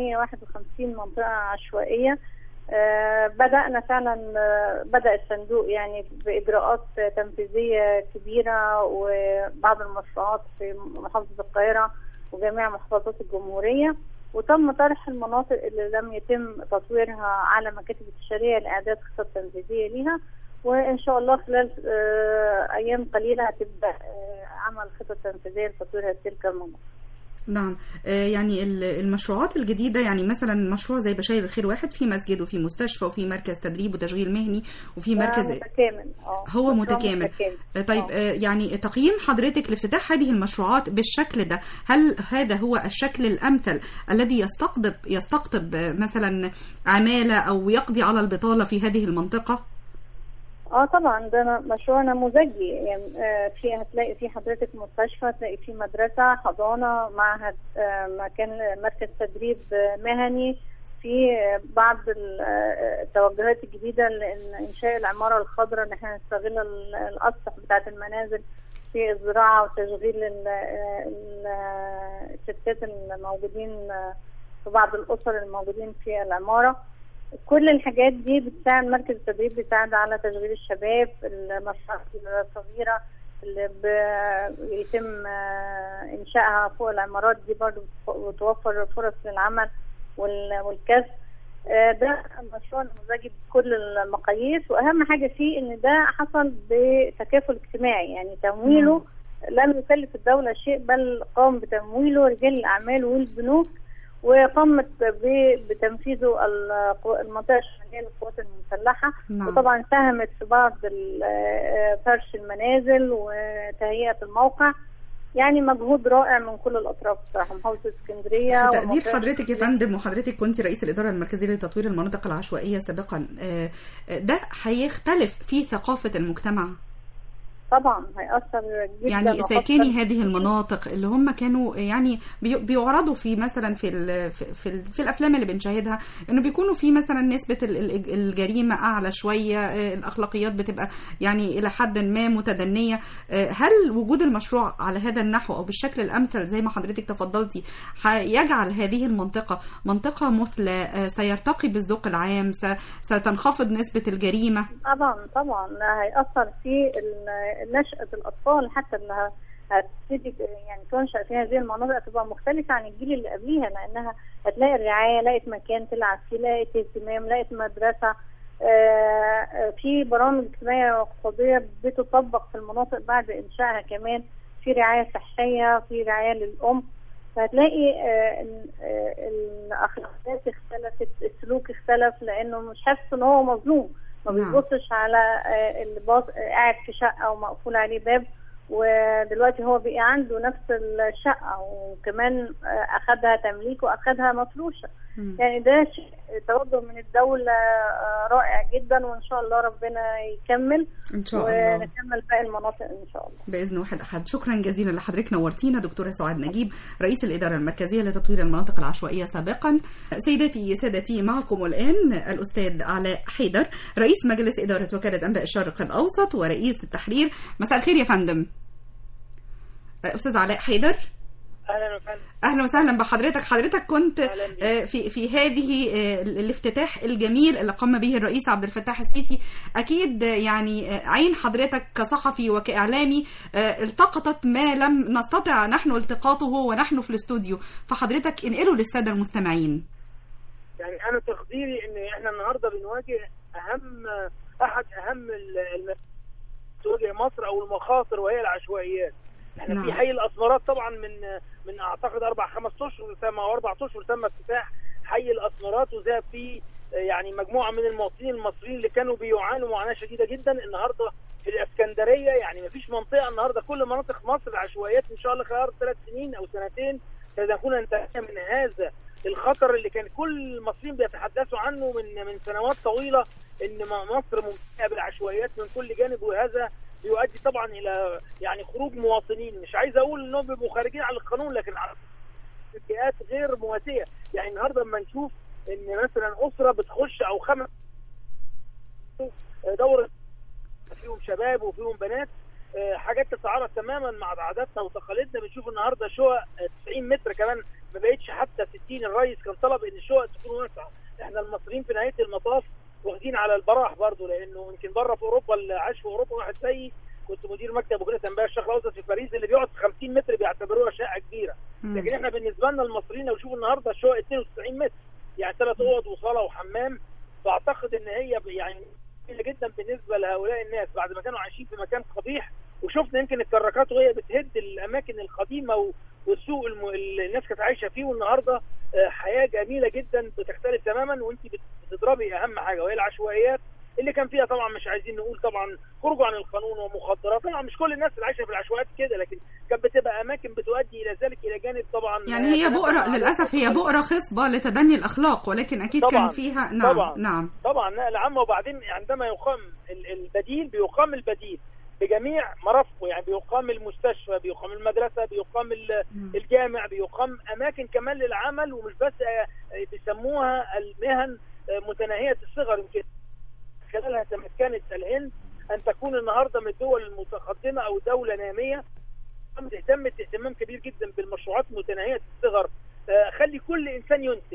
351 منطقة عشوائية آه، بدأنا فعلا آه، بدأ الصندوق يعني بإجراءات تنفيذية كبيرة وبعض المشروعات في محافظة القاهرة وجميع محافظات الجمهورية وتم طرح المناطق اللي لم يتم تطويرها على مكاتب التشريع لإعداد خطط تنفيذية ليها وإن شاء الله خلال آه، أيام قليلة هتبدأ آه، عمل خطط تنفيذية لتطوير تلك المناطق نعم آه، يعني ال- المشروعات الجديدة يعني مثلا مشروع زي بشاير الخير واحد في مسجد وفي مستشفى وفي مركز تدريب وتشغيل مهني وفي ده مركز متكامل اه هو مشروع متكامل آه، طيب آه، يعني تقييم حضرتك لافتتاح هذه المشروعات بالشكل ده هل هذا هو الشكل الأمثل الذي يستقطب يستقطب آه، مثلا عمالة أو يقضي على البطالة في هذه المنطقة؟ اه طبعا ده ن- مشروع نموذجي يعني آه في هتلاقي في حضرتك مستشفى هتلاقي في مدرسه حضانه معهد آه مكان مركز تدريب آه، مهني في آه، بعض ال- آه، التوجهات الجديده لانشاء العماره الخضراء ان احنا نستغل ال- الاسطح بتاعه المنازل في الزراعه وتشغيل ال- آه، ال- آه، الستات الموجودين آه، في بعض الاسر الموجودين في العماره كل الحاجات دي بتساعد مركز التدريب بيساعد على تشغيل الشباب المشروعات الصغيرة اللي ب- بيتم آه، إنشائها فوق العمارات دي برضو بتف- بتوفر فرص للعمل وال- والكسب آه، ده مشروع نموذجي بكل المقاييس وأهم حاجة فيه إن ده حصل بتكافل اجتماعي يعني تمويله لم يكلف الدولة شيء بل قام بتمويله رجال الأعمال والبنوك وقامت ب- بتنفيذه القو- المنطقة الشمالية للقوات المسلحة نعم. وطبعا ساهمت في بعض ال- آه، فرش المنازل وتهيئة الموقع يعني مجهود رائع من كل الأطراف بصراحة محافظة اسكندرية في تقدير ومنطقة حضرتك يا فندم وحضرتك كنت رئيس الإدارة المركزية لتطوير المناطق العشوائية سابقا آه، آه، ده هيختلف في ثقافة المجتمع طبعا هيأثر جدا يعني وخاصة ساكني هذه المناطق اللي هم كانوا يعني بي- بيعرضوا في مثلا في ال في, في, ال في الافلام اللي بنشاهدها انه بيكونوا في مثلا نسبه ال- ال- الجريمه اعلى شويه آه، الاخلاقيات بتبقى يعني الى حد ما متدنيه آه، هل وجود المشروع على هذا النحو او بالشكل الامثل زي ما حضرتك تفضلتي هيجعل هذه المنطقه منطقه مثلى آه، سيرتقي بالذوق العام س- ستنخفض نسبه الجريمه طبعا طبعا هيأثر في ال- نشأة الأطفال حتى اللي ه- هتبتدي يعني تنشأ في هذه المناطق هتبقى مختلفة عن الجيل اللي قبليها لأنها هتلاقي الرعاية لقت مكان تلعب فيه لقت اهتمام لقت مدرسة آه، آه، في برامج اجتماعية واقتصادية بتطبق في المناطق بعد إنشائها كمان في رعاية صحية في رعاية للأم فهتلاقي آه، إن، آه، الأخلاقيات اختلفت السلوك اختلف لأنه مش حاسس إن هو مظلوم ما نعم. بيبصش على آه، اللي باص آه، قاعد في شقة ومقفول عليه باب ودلوقتي هو بقى عنده نفس الشقة وكمان آه، أخدها تمليك وأخدها مفروشة مم. يعني ده شيء توجه من الدولة آه، رائع جدا وإن شاء الله ربنا يكمل ان شاء الله ونكمل باقي المناطق إن شاء الله باذن واحد احد شكرا جزيلا لحضرتك نورتينا دكتوره سعاد نجيب رئيس الاداره المركزيه لتطوير المناطق العشوائيه سابقا سيداتي سادتي معكم الان الاستاذ علاء حيدر رئيس مجلس اداره وكاله انباء الشرق الاوسط ورئيس التحرير مساء الخير يا فندم استاذ علاء حيدر اهلا وسهلا اهلا وسهلا بحضرتك حضرتك كنت أهلاً بيك. آه، في في هذه آه، الافتتاح الجميل اللي قام به الرئيس عبد الفتاح السيسي اكيد آه، يعني آه، عين حضرتك كصحفي وكاعلامي آه، التقطت ما لم نستطع نحن التقاطه ونحن في الاستوديو فحضرتك انقله للساده المستمعين يعني انا تقديري ان احنا النهارده بنواجه اهم احد اهم ال- الم- تواجه مصر او المخاطر وهي العشوائيات احنا نعم. في حي الاسمرات طبعا من من اعتقد اربع خمس اشهر تم او اربع اشهر تم افتتاح حي الاسمرات وذهب فيه آه، يعني مجموعه من المواطنين المصريين اللي كانوا بيعانوا معاناه شديده جدا النهارده في الاسكندريه يعني ما فيش منطقه النهارده كل مناطق مصر العشوائيات ان شاء الله خلال ثلاث سنين او سنتين سنكون انتهينا من هذا الخطر اللي كان كل المصريين بيتحدثوا عنه من من سنوات طويله ان م- مصر ممتلئه بالعشوائيات من كل جانب وهذا بيؤدي طبعا الى يعني خروج مواطنين مش عايز اقول انهم بيبقوا خارجين عن القانون لكن على فئات غير مواتيه يعني النهارده لما نشوف ان مثلا اسره بتخش او خمس دوره فيهم شباب وفيهم بنات آه، حاجات تتعارض تماما مع عاداتنا وتقاليدنا بنشوف النهارده شقق آه، 90 متر كمان ما بقتش حتى 60 الرئيس كان طلب ان الشقق تكون واسعه احنا المصريين في نهايه المطاف واخدين على البراح برضه لانه يمكن بره في اوروبا اللي عاش في اوروبا واحد زيي كنت مدير مكتب وكاله انباء الشيخ الاوسط في باريس اللي بيقعد في 50 متر بيعتبروها شقه كبيره مم. لكن احنا بالنسبه لنا المصريين لو شوفوا النهارده الشقق 92 متر يعني ثلاث اوض وصاله وحمام فاعتقد ان هي ب- يعني قليله جدا بالنسبه لهؤلاء الناس بعد ما كانوا عايشين في مكان قبيح وشفنا يمكن الكراكات وهي بتهد الاماكن القديمه و- والسوق الم... اللي الناس كانت عايشه فيه والنهارده آه، حياه جميله جدا بتختلف تماما وانت بت- بتضربي اهم حاجه وهي العشوائيات اللي كان فيها طبعا مش عايزين نقول طبعا خروج عن القانون ومخدرات طبعا مش كل الناس اللي عايشه في العشوائيات كده لكن كانت بتبقى اماكن بتؤدي الى ذلك الى جانب طبعا يعني هي آه، بؤرة للأسف هي بؤرة خصبة لتدني الأخلاق ولكن أكيد طبعاً، كان فيها نعم طبعاً. نعم طبعا نقل عامه وبعدين عندما يقام ال- البديل بيقام البديل بجميع مرافقه يعني بيقام المستشفى بيقام المدرسه بيقام ال- مم. الجامع بيقام اماكن كمان للعمل ومش بس آه، آه، بيسموها المهن آه، متناهيه الصغر يمكن خلالها تمكنت الهند ان تكون النهارده من الدول المتقدمه او دوله ناميه اهتمت اهتمام كبير جدا بالمشروعات متناهيه الصغر آه، خلي كل انسان ينتج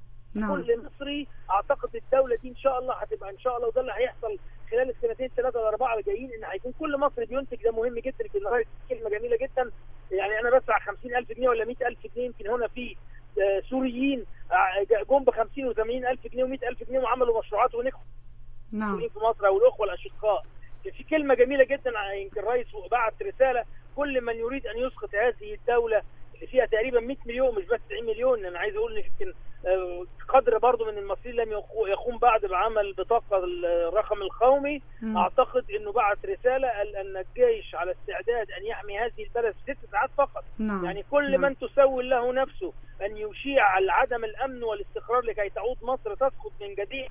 نعم كل مصري اعتقد الدوله دي ان شاء الله هتبقى ان شاء الله وده اللي هيحصل خلال السنتين ثلاثه الاربعه اللي جايين ان هيكون كل مصري بينتج ده مهم جدا في النهايه كلمه جميله جدا يعني انا بدفع 50000 جنيه ولا 100000 جنيه يمكن هنا في آه، سوريين آه، جم ب 50 و80 الف جنيه و100000 جنيه وعملوا مشروعات ونجحوا نعم في مصر او الاخوه الاشقاء في كلمه جميله جدا يمكن الرئيس بعت رساله كل من يريد ان يسقط هذه الدوله اللي فيها تقريبا 100 مليون مش بس 90 مليون انا عايز اقول ان يمكن آه، قدر برضو من المصريين لم يقو- يقوم بعد بعمل بطاقه الرقم القومي مم. اعتقد انه بعت رساله قال ان الجيش على استعداد ان يحمي هذه البلد في ست ساعات فقط نعم يعني كل نعم. من تسول له نفسه ان يشيع على عدم الامن والاستقرار لكي تعود مصر تسقط من جديد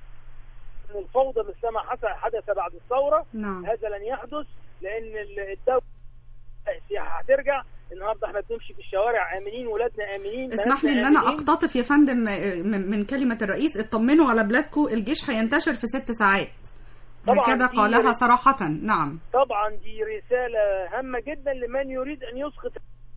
من الفوضى مثل ما حس- حدث بعد الثوره نعم هذا لن يحدث لان ال- الدوله السياحه هترجع النهارده احنا بنمشي في الشوارع امنين ولادنا امنين اسمح لي بناتنا ان انا آمنين. اقتطف يا فندم آه، من من كلمه الرئيس اطمنوا على بلادكم الجيش هينتشر في ست ساعات طبعاً هكذا دي- قالها صراحه نعم طبعا دي رسالة هامة جدا لمن يريد أن يسقط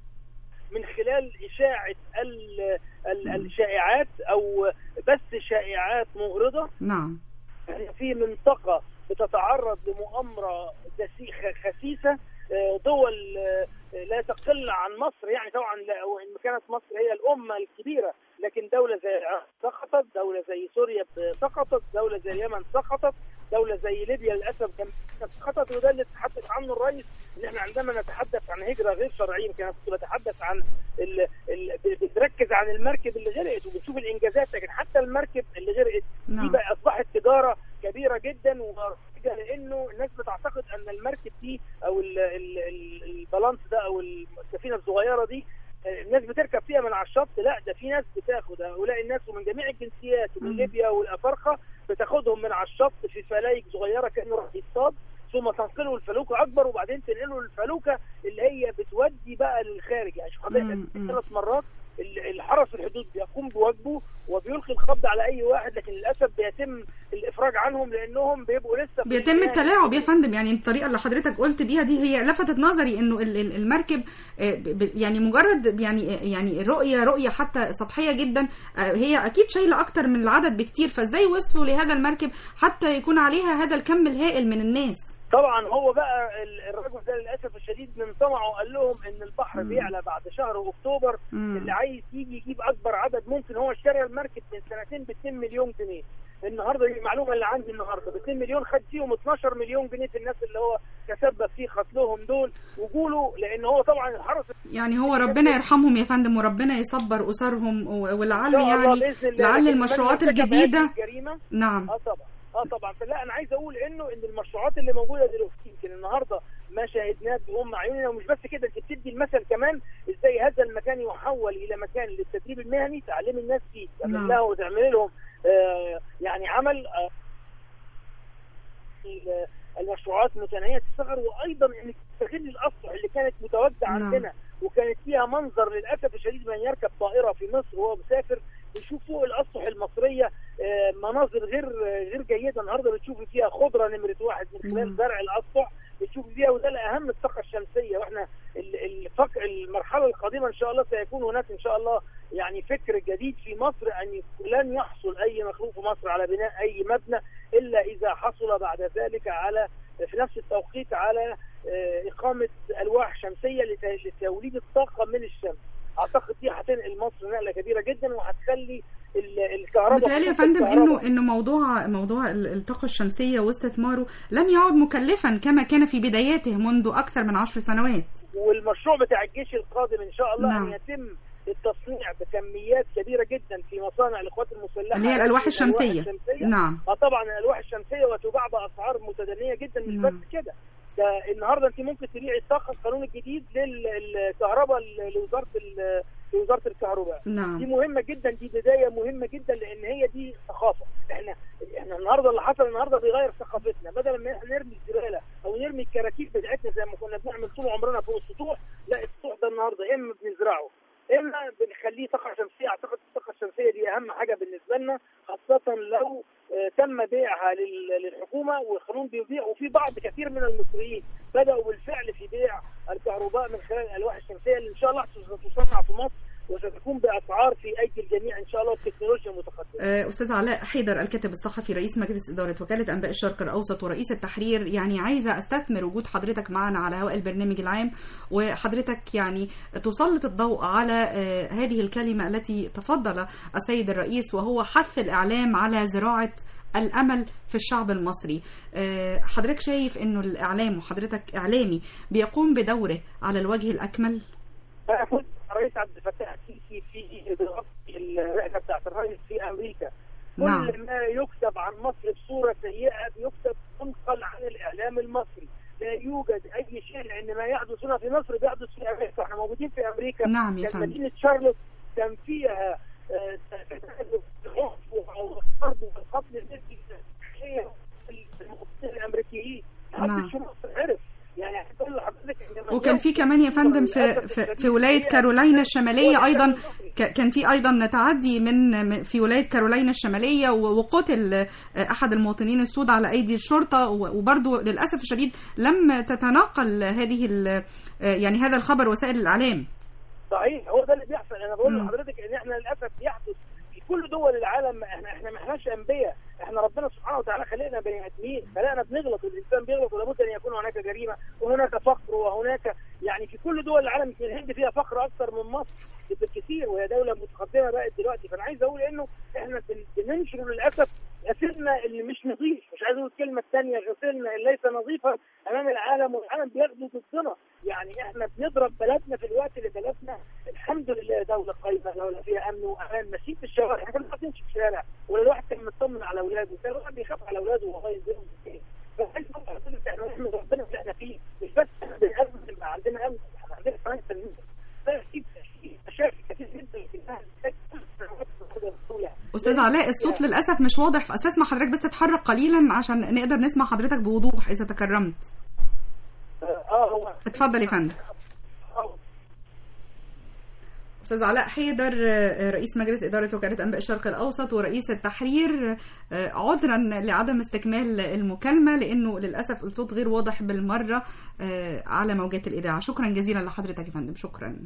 من خلال إشاعة ال- ال- الشائعات أو بث شائعات مغرضة نعم احنا في منطقة بتتعرض لمؤامرة دسي- خ- خسيسة آه، دول آه، لا تقل عن مصر يعني طبعا لا وان كانت مصر هي الامه الكبيره لكن دوله زي العراق سقطت، دوله زي سوريا ب- سقطت، دوله زي اليمن سقطت، دوله زي ليبيا للاسف جنب- سقطت وده اللي تحدث عنه الرئيس ان احنا عندما نتحدث عن هجره غير شرعيه يمكن انا كنت بتحدث عن ال... ال... بتركز عن المركب اللي غرقت وبتشوف الانجازات لكن حتى المركب اللي غرقت دي نعم بقى اصبحت تجاره كبيره جدا ورائجه لانه الناس بتعتقد ان المركب دي او ال- ال- ال- البالانس ده او السفينه الصغيره دي آه، الناس بتركب فيها من على الشط لا ده في ناس بتاخد هؤلاء الناس ومن جميع الجنسيات ومن مم. ليبيا والافارقه بتاخدهم من على الشط في فلايك صغيره كانه راح يصطاد ثم تنقله الفلوكه اكبر وبعدين تنقله الفلوكه اللي هي بتودي بقى للخارج يعني شوف حضرتك مم. مم. ثلاث مرات ال- الحرس الحدود بيقوم بواجبه وبيلقي القبض على اي واحد لكن للاسف بيتم ال- الافراج عنهم لانهم بيبقوا لسه في بيتم البداية. التلاعب يا فندم يعني الطريقه اللي حضرتك قلت بيها دي هي لفتت نظري انه ال- ال- المركب آه، ب- ب- يعني مجرد يعني يعني رؤيه رؤيه حتى سطحيه جدا آه، هي اكيد شايله اكتر من العدد بكتير فازاي وصلوا لهذا المركب حتى يكون عليها هذا الكم الهائل من الناس طبعا هو بقى ال- الرجل ده للاسف الشديد من طمعه قال لهم ان البحر بيعلى بعد شهر اكتوبر مم. اللي عايز يجي يجيب اكبر عدد ممكن هو اشترى المركب من سنتين ب 2 مليون جنيه النهارده دي المعلومه اللي عندي النهارده ب 2 مليون خد فيهم 12 مليون جنيه في الناس اللي هو تسبب في قتلهم دول وجوله لان هو طبعا الحرس يعني هو ربنا يرحمهم يا فندم وربنا يصبر اسرهم و- ولعل إن شاء الله يعني بإذن الله. لعل لكن المشروعات من ارتكب هذه الجديده الجريمه نعم اه طبعا اه طبعا فلا انا عايز اقول انه ان المشروعات اللي موجوده دلوقتي يمكن النهارده ما شاهدناه بام عيوننا ومش بس كده انت بتدي المثل كمان ازاي هذا المكان يحول الى مكان للتدريب المهني تعلمي الناس فيه نعم. تعمل لها وتعمل لهم آه يعني عمل آه ال- المشروعات متناهيه الصغر وايضا انك تستغل الاسطح اللي كانت متواجده نعم. عندنا وكانت فيها منظر للاسف الشديد من يركب طائره في مصر وهو مسافر بيشوف فوق الاسطح المصريه آه، مناظر غير آه، غير جيده النهارده بتشوفي فيها خضره نمره واحد من خلال نعم. زرع الاسطح بتشوفي فيها وده الاهم الطاقه الشمسيه واحنا ال- الفق... المرحله القادمه ان شاء الله سيكون هناك ان شاء الله يعني فكر جديد في مصر ان لن يحصل اي مخلوق في مصر على بناء اي مبنى الا اذا حصل بعد ذلك على في نفس التوقيت على آه، اقامه الواح شمسيه لت- لتوليد الطاقه من الشمس اعتقد دي هتنقل مصر نقله كبيره جدا وهتخلي ال- الكهرباء متهيألي يا خطوط فندم الكهرباء. انه انه موضوع موضوع ال- الطاقه الشمسيه واستثماره لم يعد مكلفا كما كان في بداياته منذ اكثر من عشر سنوات والمشروع بتاع الجيش القادم ان شاء الله نعم. ان يتم التصنيع بكميات كبيره جدا في مصانع القوات المسلحه اللي هي الالواح الشمسيه الشمسيه نعم اه طبعا الالواح الشمسيه وتباع باسعار متدنيه جدا مش نعم. بس كده ده النهارده انت ممكن تبيعي الطاقه القانون الجديد للكهرباء لوزاره ال- لوزاره الكهرباء دي نعم مهمه جدا دي بدايه مهمه جدا لان هي دي ثقافه احنا احنا النهارده اللي حصل النهارده بيغير ثقافتنا بدل ما احنا نرمي الزباله او نرمي الكراكيب بتاعتنا زي ما كنا بنعمل طول عمرنا فوق السطوح لا السطوح ده النهارده اما بنزرعه اما بنخليه طاقه شمسيه اعتقد الطاقه الشمسيه دي اهم حاجه بالنسبه لنا خاصه لو آه، تم بيعها لل- للحكومه والقانون بيبيع وفي بعض كثير من المصريين بداوا بالفعل في بيع الكهرباء من خلال الالواح الشمسيه اللي ان شاء الله ستصنع في مصر وستكون باسعار في ايدي الجميع ان شاء الله التكنولوجيا المتقدمه. آه، استاذ علاء حيدر الكاتب الصحفي رئيس مجلس اداره وكاله انباء الشرق الاوسط ورئيس التحرير يعني عايزه استثمر وجود حضرتك معنا على هواء البرنامج العام وحضرتك يعني تسلط الضوء على آه، هذه الكلمه التي تفضل السيد الرئيس وهو حث الاعلام على زراعه الامل في الشعب المصري آه، حضرتك شايف انه الاعلام وحضرتك اعلامي بيقوم بدوره على الوجه الاكمل انا كنت مع الرئيس عبد الفتاح السيسي في دراسه الرحله بتاعت الرئيس في امريكا نعم. كل ما يكتب عن مصر بصوره سيئه بيكتب منقل عن الاعلام المصري لا يوجد اي شيء لان ما يحدث هنا في مصر بيحدث في امريكا احنا موجودين في امريكا نعم يا كان فندم. مدينه شارلوت كان فيها آه، العنف والحرب والقتل الذي هي المقاتلين الامريكيين نعم. محدش في مصر عرف يعني هتقول لحضرتك إن وكان في كمان يا فندم في في, في ولايه كارولاينا الشماليه ايضا ك- كان في ايضا تعدي من من- في ولايه كارولاينا الشماليه و- وقتل آه، احد المواطنين السود على ايدي الشرطه و- وبرضه للاسف الشديد لم تتناقل هذه ال- آه، يعني هذا الخبر وسائل الاعلام صحيح هو ده اللي بيحصل انا بقول مم. لحضرتك ان احنا للاسف بيحدث في كل دول العالم احنا احنا ما احناش انبياء احنا ربنا سبحانه وتعالى خلقنا بني ادمين خلقنا بنغلط والانسان بيغلط ولابد ان يكون هناك جريمه وهناك فقر وهناك يعني في كل دول العالم يمكن الهند فيها فقر اكثر من مصر بالكثير وهي دوله متقدمه بقت دلوقتي فانا عايز اقول انه احنا بن- بننشر للاسف غسلنا اللي مش نظيف مش عايز اقول الكلمه الثانيه غسلنا اللي ليس نظيفا امام العالم والعالم بياخده ضدنا يعني احنا بنضرب بلدنا في الوقت اللي بلدنا الحمد لله دوله قايمه دوله فيها امن وامان ماشيين في الشوارع احنا كنا نمشي في الشارع ولا الواحد كان مطمن على اولاده كان الواحد بيخاف على اولاده وهو ينزلهم في البيت فعايز اقول لحضرتك احنا نحمد ربنا في اللي احنا فيه مش بس احنا بنأمن يبقى عندنا امن احنا عندنا كمان تنميه ده في في مشاكل كتير جدا في الناس استاذ علاء الصوت للاسف مش واضح فاستسمح حضرتك بس تتحرك قليلا عشان نقدر نسمع حضرتك بوضوح اذا تكرمت اه هو اتفضل يا فندم استاذ علاء حيدر آه، رئيس مجلس اداره وكاله انباء الشرق الاوسط ورئيس التحرير آه، عذرا لعدم استكمال المكالمه لانه للاسف الصوت غير واضح بالمره آه، على موجات الاذاعه شكرا جزيلا لحضرتك يا فندم شكرا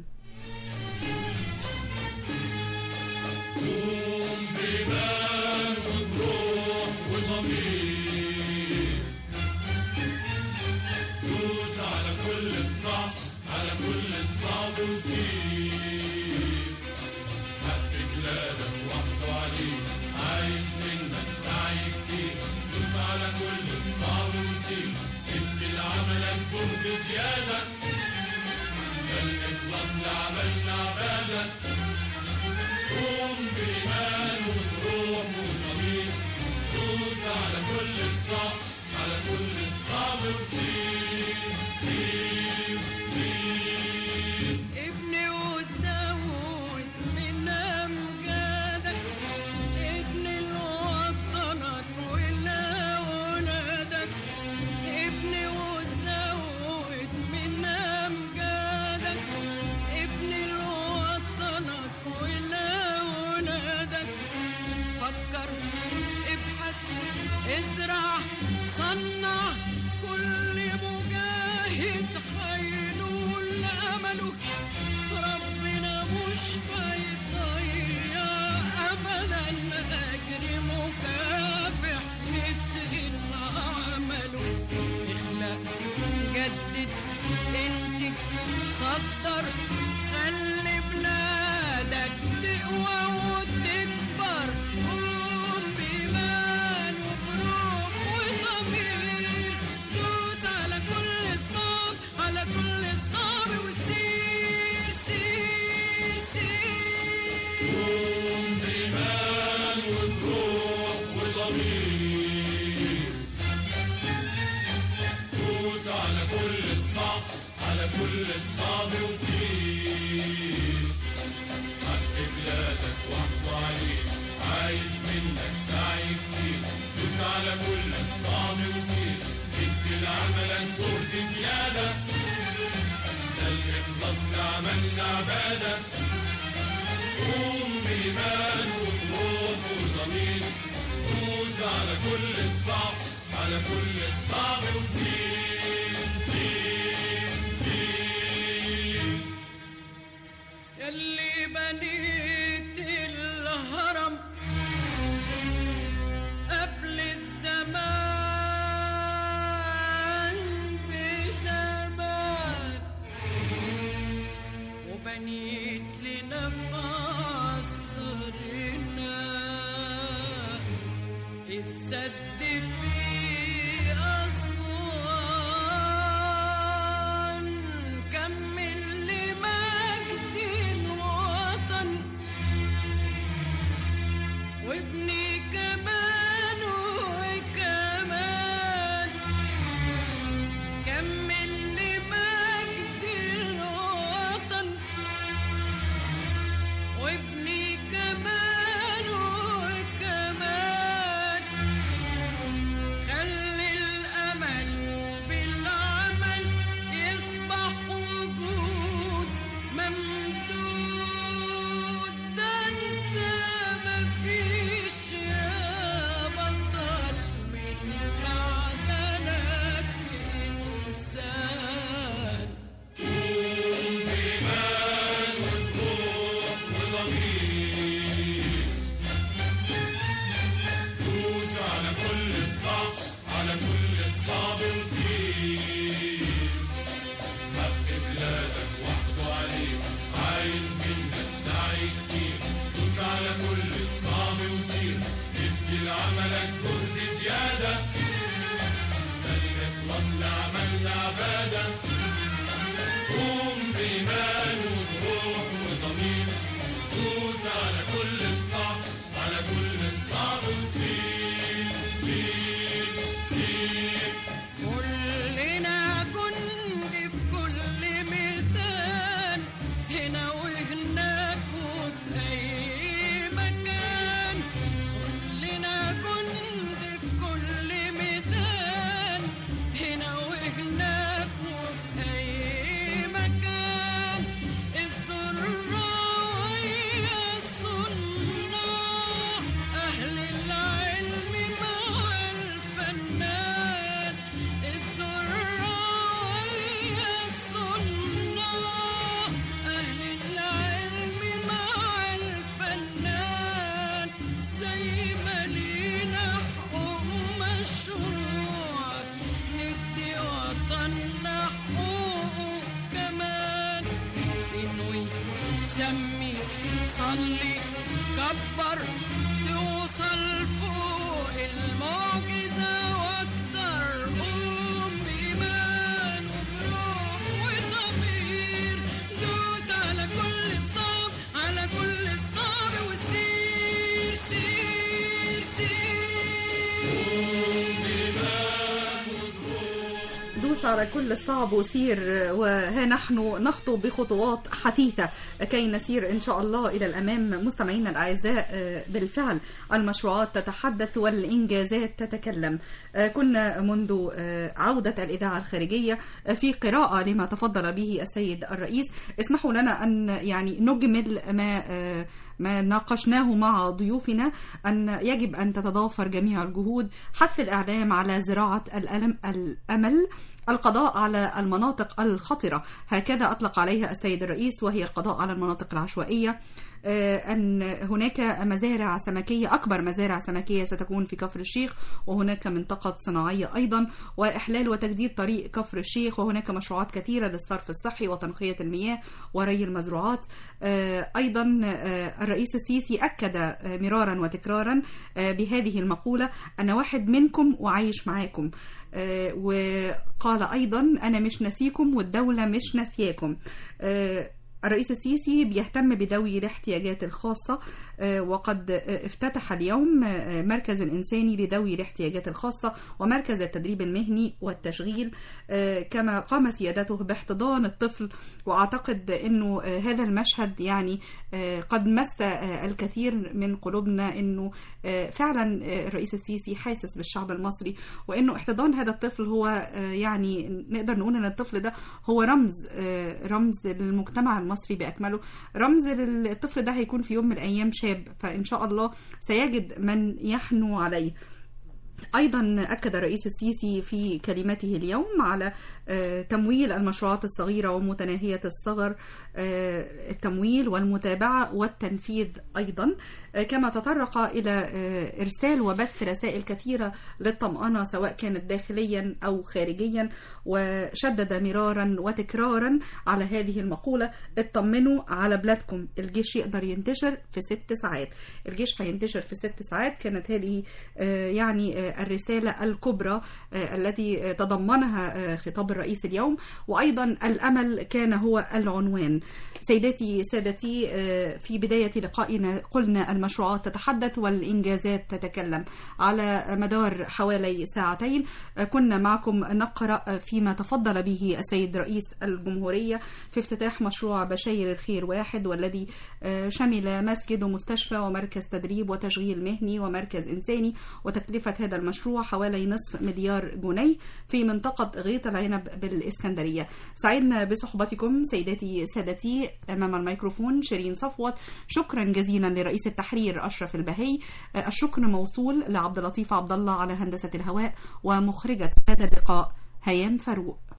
دوس على كل الصعب على كل الصعب وسيب حق بلادك وحده عليك عايز منك سعي كتير دوس على كل الصعب وسيب ادي لعملك جهد زيادة ده الإخلاص لعملنا عبادة قوم بإيمان وبروح وضمير دوس على كل الصعب على كل الصعب وسيب سيب سيب ابني وتزود من امجادك ابني لوطنك ولأولادك ابني وتزود من امجادك ابني لوطنك ولأولادك فكر ابحث ازرع صنع كل مجاهد حينول امله ربنا مش هيضيع ابدا اجر مكافح مثل عمله اخلق جدد انتج صدر خلي بلادك تقوى وتكبر قوم بإيمان وبروح وضمير دوس على كل الصعب على كل الصعب وسير سير سير قوم بإيمان وبروح وضمير دوس على كل الصعب على كل الصعب وسير حق بلادك وحده عليك عايز منك سعي كتير دوس على كل الصعب وسير ادي لعملك جهد زيادة ده الإخلاص لعملنا عبادة قوم بإيمان وبروح وضمير دوس على كل الصعب على كل الصعب وسير سير سير يلي بنيت الهرم قبل الزمان بزمان وبنيت لنا في عصرنا السد في أسوان كمل لمجد الوطن وابني كمان وكمان كمل لمجد الوطن وابني كمان وكمان خلي الأمل بالعمل يصبح وجود ممدود ده انت مفيش يا بطل من معدنك إنسان بإيمان وبروح وضمير دوس على كل الصعب على كل الصعب وسير حق بلادك وحده عليك عايز منك سعي كتير دوس على كل الصعب وسير ادي لعملك جهد زيادة ده الإخلاص لعملنا عبادة قوم بإيمان وبروح وضمير دوس على كل الصعب على كل الصعب وسير سير سير كلنا جند في كل ميدان هنا وهناك وفي أي مكان كلنا جند في كل ميدان هنا وهناك وفي أي مكان الزرار علي كبر توصل فوق المعجزة واكتر قوم بإيمان وبروح وضمير دوس على كل الصعب على كل الصعب وسير سير سير دوس على كل الصعب وسير وها نحن نخطو بخطوات حثيثة كي نسير إن شاء الله إلى الأمام مستمعينا الأعزاء بالفعل المشروعات تتحدث والإنجازات تتكلم كنا منذ عودة الإذاعة الخارجية في قراءة لما تفضل به السيد الرئيس اسمحوا لنا أن يعني نجمل ما ما ناقشناه مع ضيوفنا أن يجب أن تتضافر جميع الجهود حث الإعلام على زراعة الألم الأمل القضاء على المناطق الخطرة هكذا أطلق عليها السيد الرئيس وهي القضاء على المناطق العشوائية أن هناك مزارع سمكية أكبر مزارع سمكية ستكون في كفر الشيخ وهناك منطقة صناعية أيضا وإحلال وتجديد طريق كفر الشيخ وهناك مشروعات كثيرة للصرف الصحي وتنقية المياه وري المزروعات أيضا الرئيس السيسي أكد مرارا وتكرارا بهذه المقولة أنا واحد منكم وعايش معاكم وقال أيضا أنا مش نسيكم والدولة مش نسياكم الرئيس السيسي بيهتم بذوي الاحتياجات الخاصة وقد افتتح اليوم مركز الإنساني لذوي الاحتياجات الخاصة ومركز التدريب المهني والتشغيل كما قام سيادته باحتضان الطفل وأعتقد أنه هذا المشهد يعني قد مس الكثير من قلوبنا أنه فعلا الرئيس السيسي حاسس بالشعب المصري وأنه احتضان هذا الطفل هو يعني نقدر نقول أن الطفل ده هو رمز رمز للمجتمع المصري بأكمله رمز للطفل ده هيكون في يوم من الأيام شاب فإن شاء الله سيجد من يحنو عليه أيضا أكد الرئيس السيسي في كلمته اليوم على تمويل المشروعات الصغيرة ومتناهية الصغر التمويل والمتابعة والتنفيذ أيضا كما تطرق إلى إرسال وبث رسائل كثيرة للطمأنة سواء كانت داخليا أو خارجيا وشدد مرارا وتكرارا على هذه المقولة اطمنوا على بلادكم الجيش يقدر ينتشر في ست ساعات الجيش هينتشر في ست ساعات كانت هذه يعني الرسالة الكبرى التي تضمنها خطاب الرئيس اليوم وأيضا الأمل كان هو العنوان سيداتي سادتي في بداية لقائنا قلنا المشروعات تتحدث والإنجازات تتكلم على مدار حوالي ساعتين كنا معكم نقرأ فيما تفضل به السيد رئيس الجمهورية في افتتاح مشروع بشاير الخير واحد والذي شمل مسجد ومستشفى ومركز تدريب وتشغيل مهني ومركز إنساني وتكلفة هذا المشروع حوالي نصف مليار جنيه في منطقة غيط العنب بالإسكندرية سعدنا بصحبتكم سيداتي سادتي أمام الميكروفون شيرين صفوت شكرا جزيلا لرئيس التحرير أشرف البهي الشكر موصول لعبد اللطيف عبد الله على هندسة الهواء ومخرجة هذا اللقاء هيام فاروق